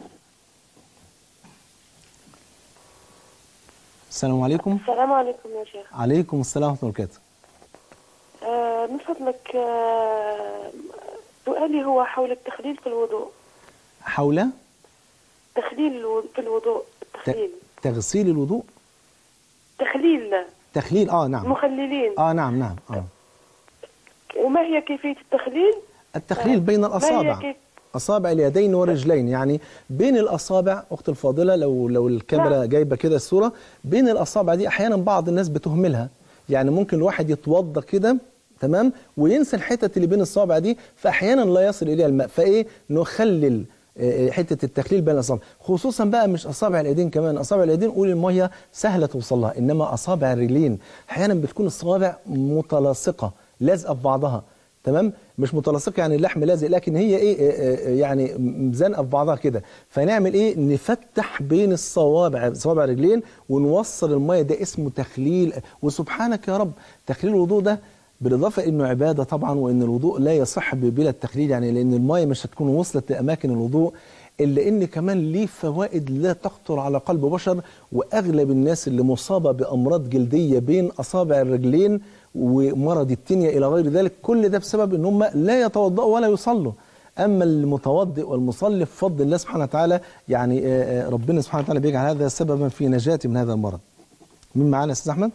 السلام عليكم السلام عليكم يا شيخ عليكم السلام ورحمة الله وبركاته آه من فضلك آه سؤالي هو حول التخليل في الوضوء حول تخليل الو- في الوضوء التخليل تغسيل الوضوء تخليل تخليل اه نعم مخللين اه نعم نعم اه وما هي كيفية التخليل التخليل بين ما هي الأصابع كيف أصابع اليدين والرجلين يعني بين الأصابع أخت الفاضلة لو لو الكاميرا نعم. جايبة كده الصورة بين الأصابع دي أحيانا بعض الناس بتهملها يعني ممكن الواحد يتوضى كده تمام وينسى الحتت اللي بين الصابع دي فأحيانا لا يصل إليها الماء فإيه نخلل آه، حتة التخليل بين الأصابع خصوصا بقى مش أصابع اليدين كمان أصابع اليدين قول المية سهلة توصلها إنما أصابع الرجلين أحيانا بتكون الصوابع متلاصقة لازقة في بعضها تمام مش متلاصقه يعني اللحم لازق لكن هي ايه آه، آه، يعني مزنقه في بعضها كده فنعمل ايه نفتح بين الصوابع صوابع الرجلين ونوصل الميه ده اسمه تخليل وسبحانك يا رب تخليل الوضوء ده بالاضافه انه عباده طبعا وان الوضوء لا يصح بلا التخليل يعني لان الميه مش هتكون وصلت لاماكن الوضوء الا ان كمان ليه فوائد لا تخطر على قلب بشر واغلب الناس اللي مصابه بامراض جلديه بين اصابع الرجلين ومرض التنية الى غير ذلك كل ده بسبب ان هم لا يتوضأوا ولا يصلوا اما المتوضئ والمصلي بفضل الله سبحانه وتعالى يعني آه، آه، ربنا سبحانه وتعالى بيجعل هذا سببا في نجاتي من هذا المرض مين معانا يا استاذ احمد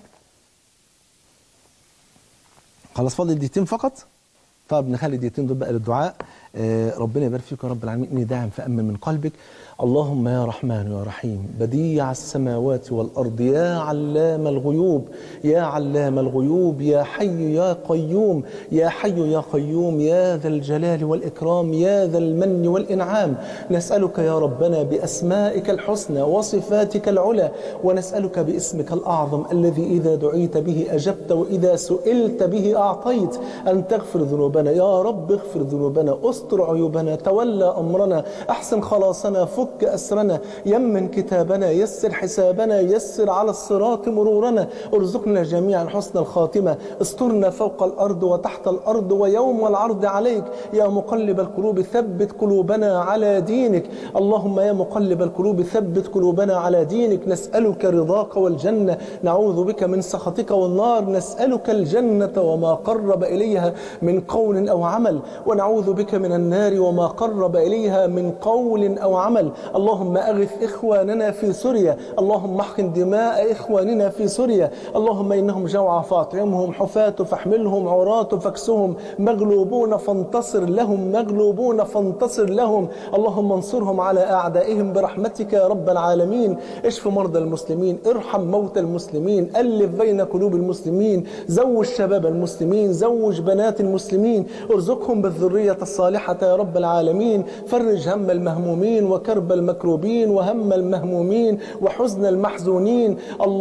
خلاص فاضل دقيقتين فقط طب نخلي الدقيقتين دول بقى للدعاء آه، ربنا يبارك فيك يا رب العالمين اني داعم فامن من قلبك اللهم يا رحمن يا رحيم بديع السماوات والارض يا علام الغيوب يا علام الغيوب يا حي يا قيوم يا حي يا قيوم يا ذا الجلال والاكرام يا ذا المن والانعام نسالك يا ربنا باسمائك الحسنى وصفاتك العلى ونسالك باسمك الاعظم الذي اذا دعيت به اجبت واذا سئلت به اعطيت ان تغفر ذنوبنا يا رب اغفر ذنوبنا استر عيوبنا تولى امرنا احسن خلاصنا فك اسرنا يمن كتابنا يسر حسابنا يسر على الصراط مرورنا ارزقنا جميعا حسن الخاتمه استرنا فوق الارض وتحت الارض ويوم العرض عليك يا مقلب القلوب ثبت قلوبنا على دينك اللهم يا مقلب القلوب ثبت قلوبنا على دينك نسالك رضاك والجنه نعوذ بك من سخطك والنار نسالك الجنه وما قرب اليها من قول او عمل ونعوذ بك من النار وما قرب اليها من قول او عمل اللهم اغث اخواننا في سوريا اللهم احقن دماء اخواننا في سوريا اللهم انهم جوعى فاطعمهم حفاة فاحملهم عراة فاكسهم مغلوبون فانتصر لهم مغلوبون فانتصر لهم اللهم انصرهم على اعدائهم برحمتك يا رب العالمين اشف مرضى المسلمين ارحم موتى المسلمين الف بين قلوب المسلمين زوج شباب المسلمين زوج بنات المسلمين ارزقهم بالذرية الصالحة يا رب العالمين فرج هم المهمومين وكرب المكروبين وهم المهمومين وحزن المحزونين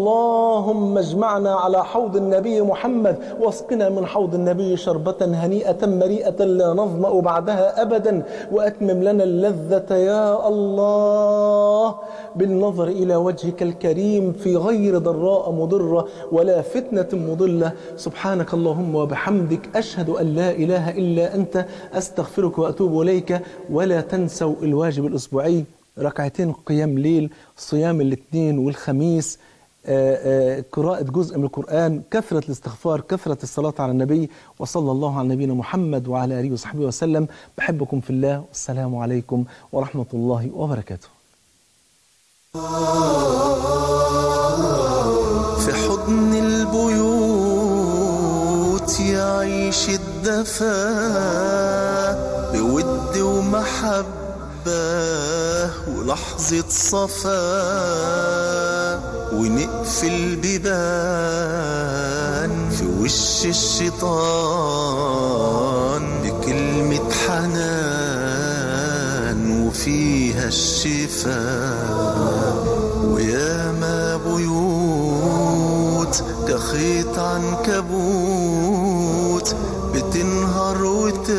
اللهم اجمعنا على حوض النبي محمد واسقنا من حوض النبي شربة هنيئة مريئة لا نظمأ بعدها أبدا وأتمم لنا اللذة يا الله بالنظر إلى وجهك الكريم في غير ضراء مضرة ولا فتنة مضلة سبحانك اللهم وبحمدك أشهد أن لا إله إلا أنت أستغفرك وأتوب إليك ولا تنسوا الواجب الأسبوعي ركعتين قيام ليل صيام الاثنين والخميس آه، آه، قراءة جزء من القرآن كثرة الاستغفار كثرة الصلاة على النبي وصلى الله على نبينا محمد وعلى آله وصحبه وسلم بحبكم في الله والسلام عليكم ورحمة الله وبركاته في حضن البيوت يعيش الدفا بود ومحبة ولحظة صفا ونقفل بيبان في وش الشيطان بكلمة حنان وفيها الشفاء وياما بيوت كخيط عنكبوت بتنهار وت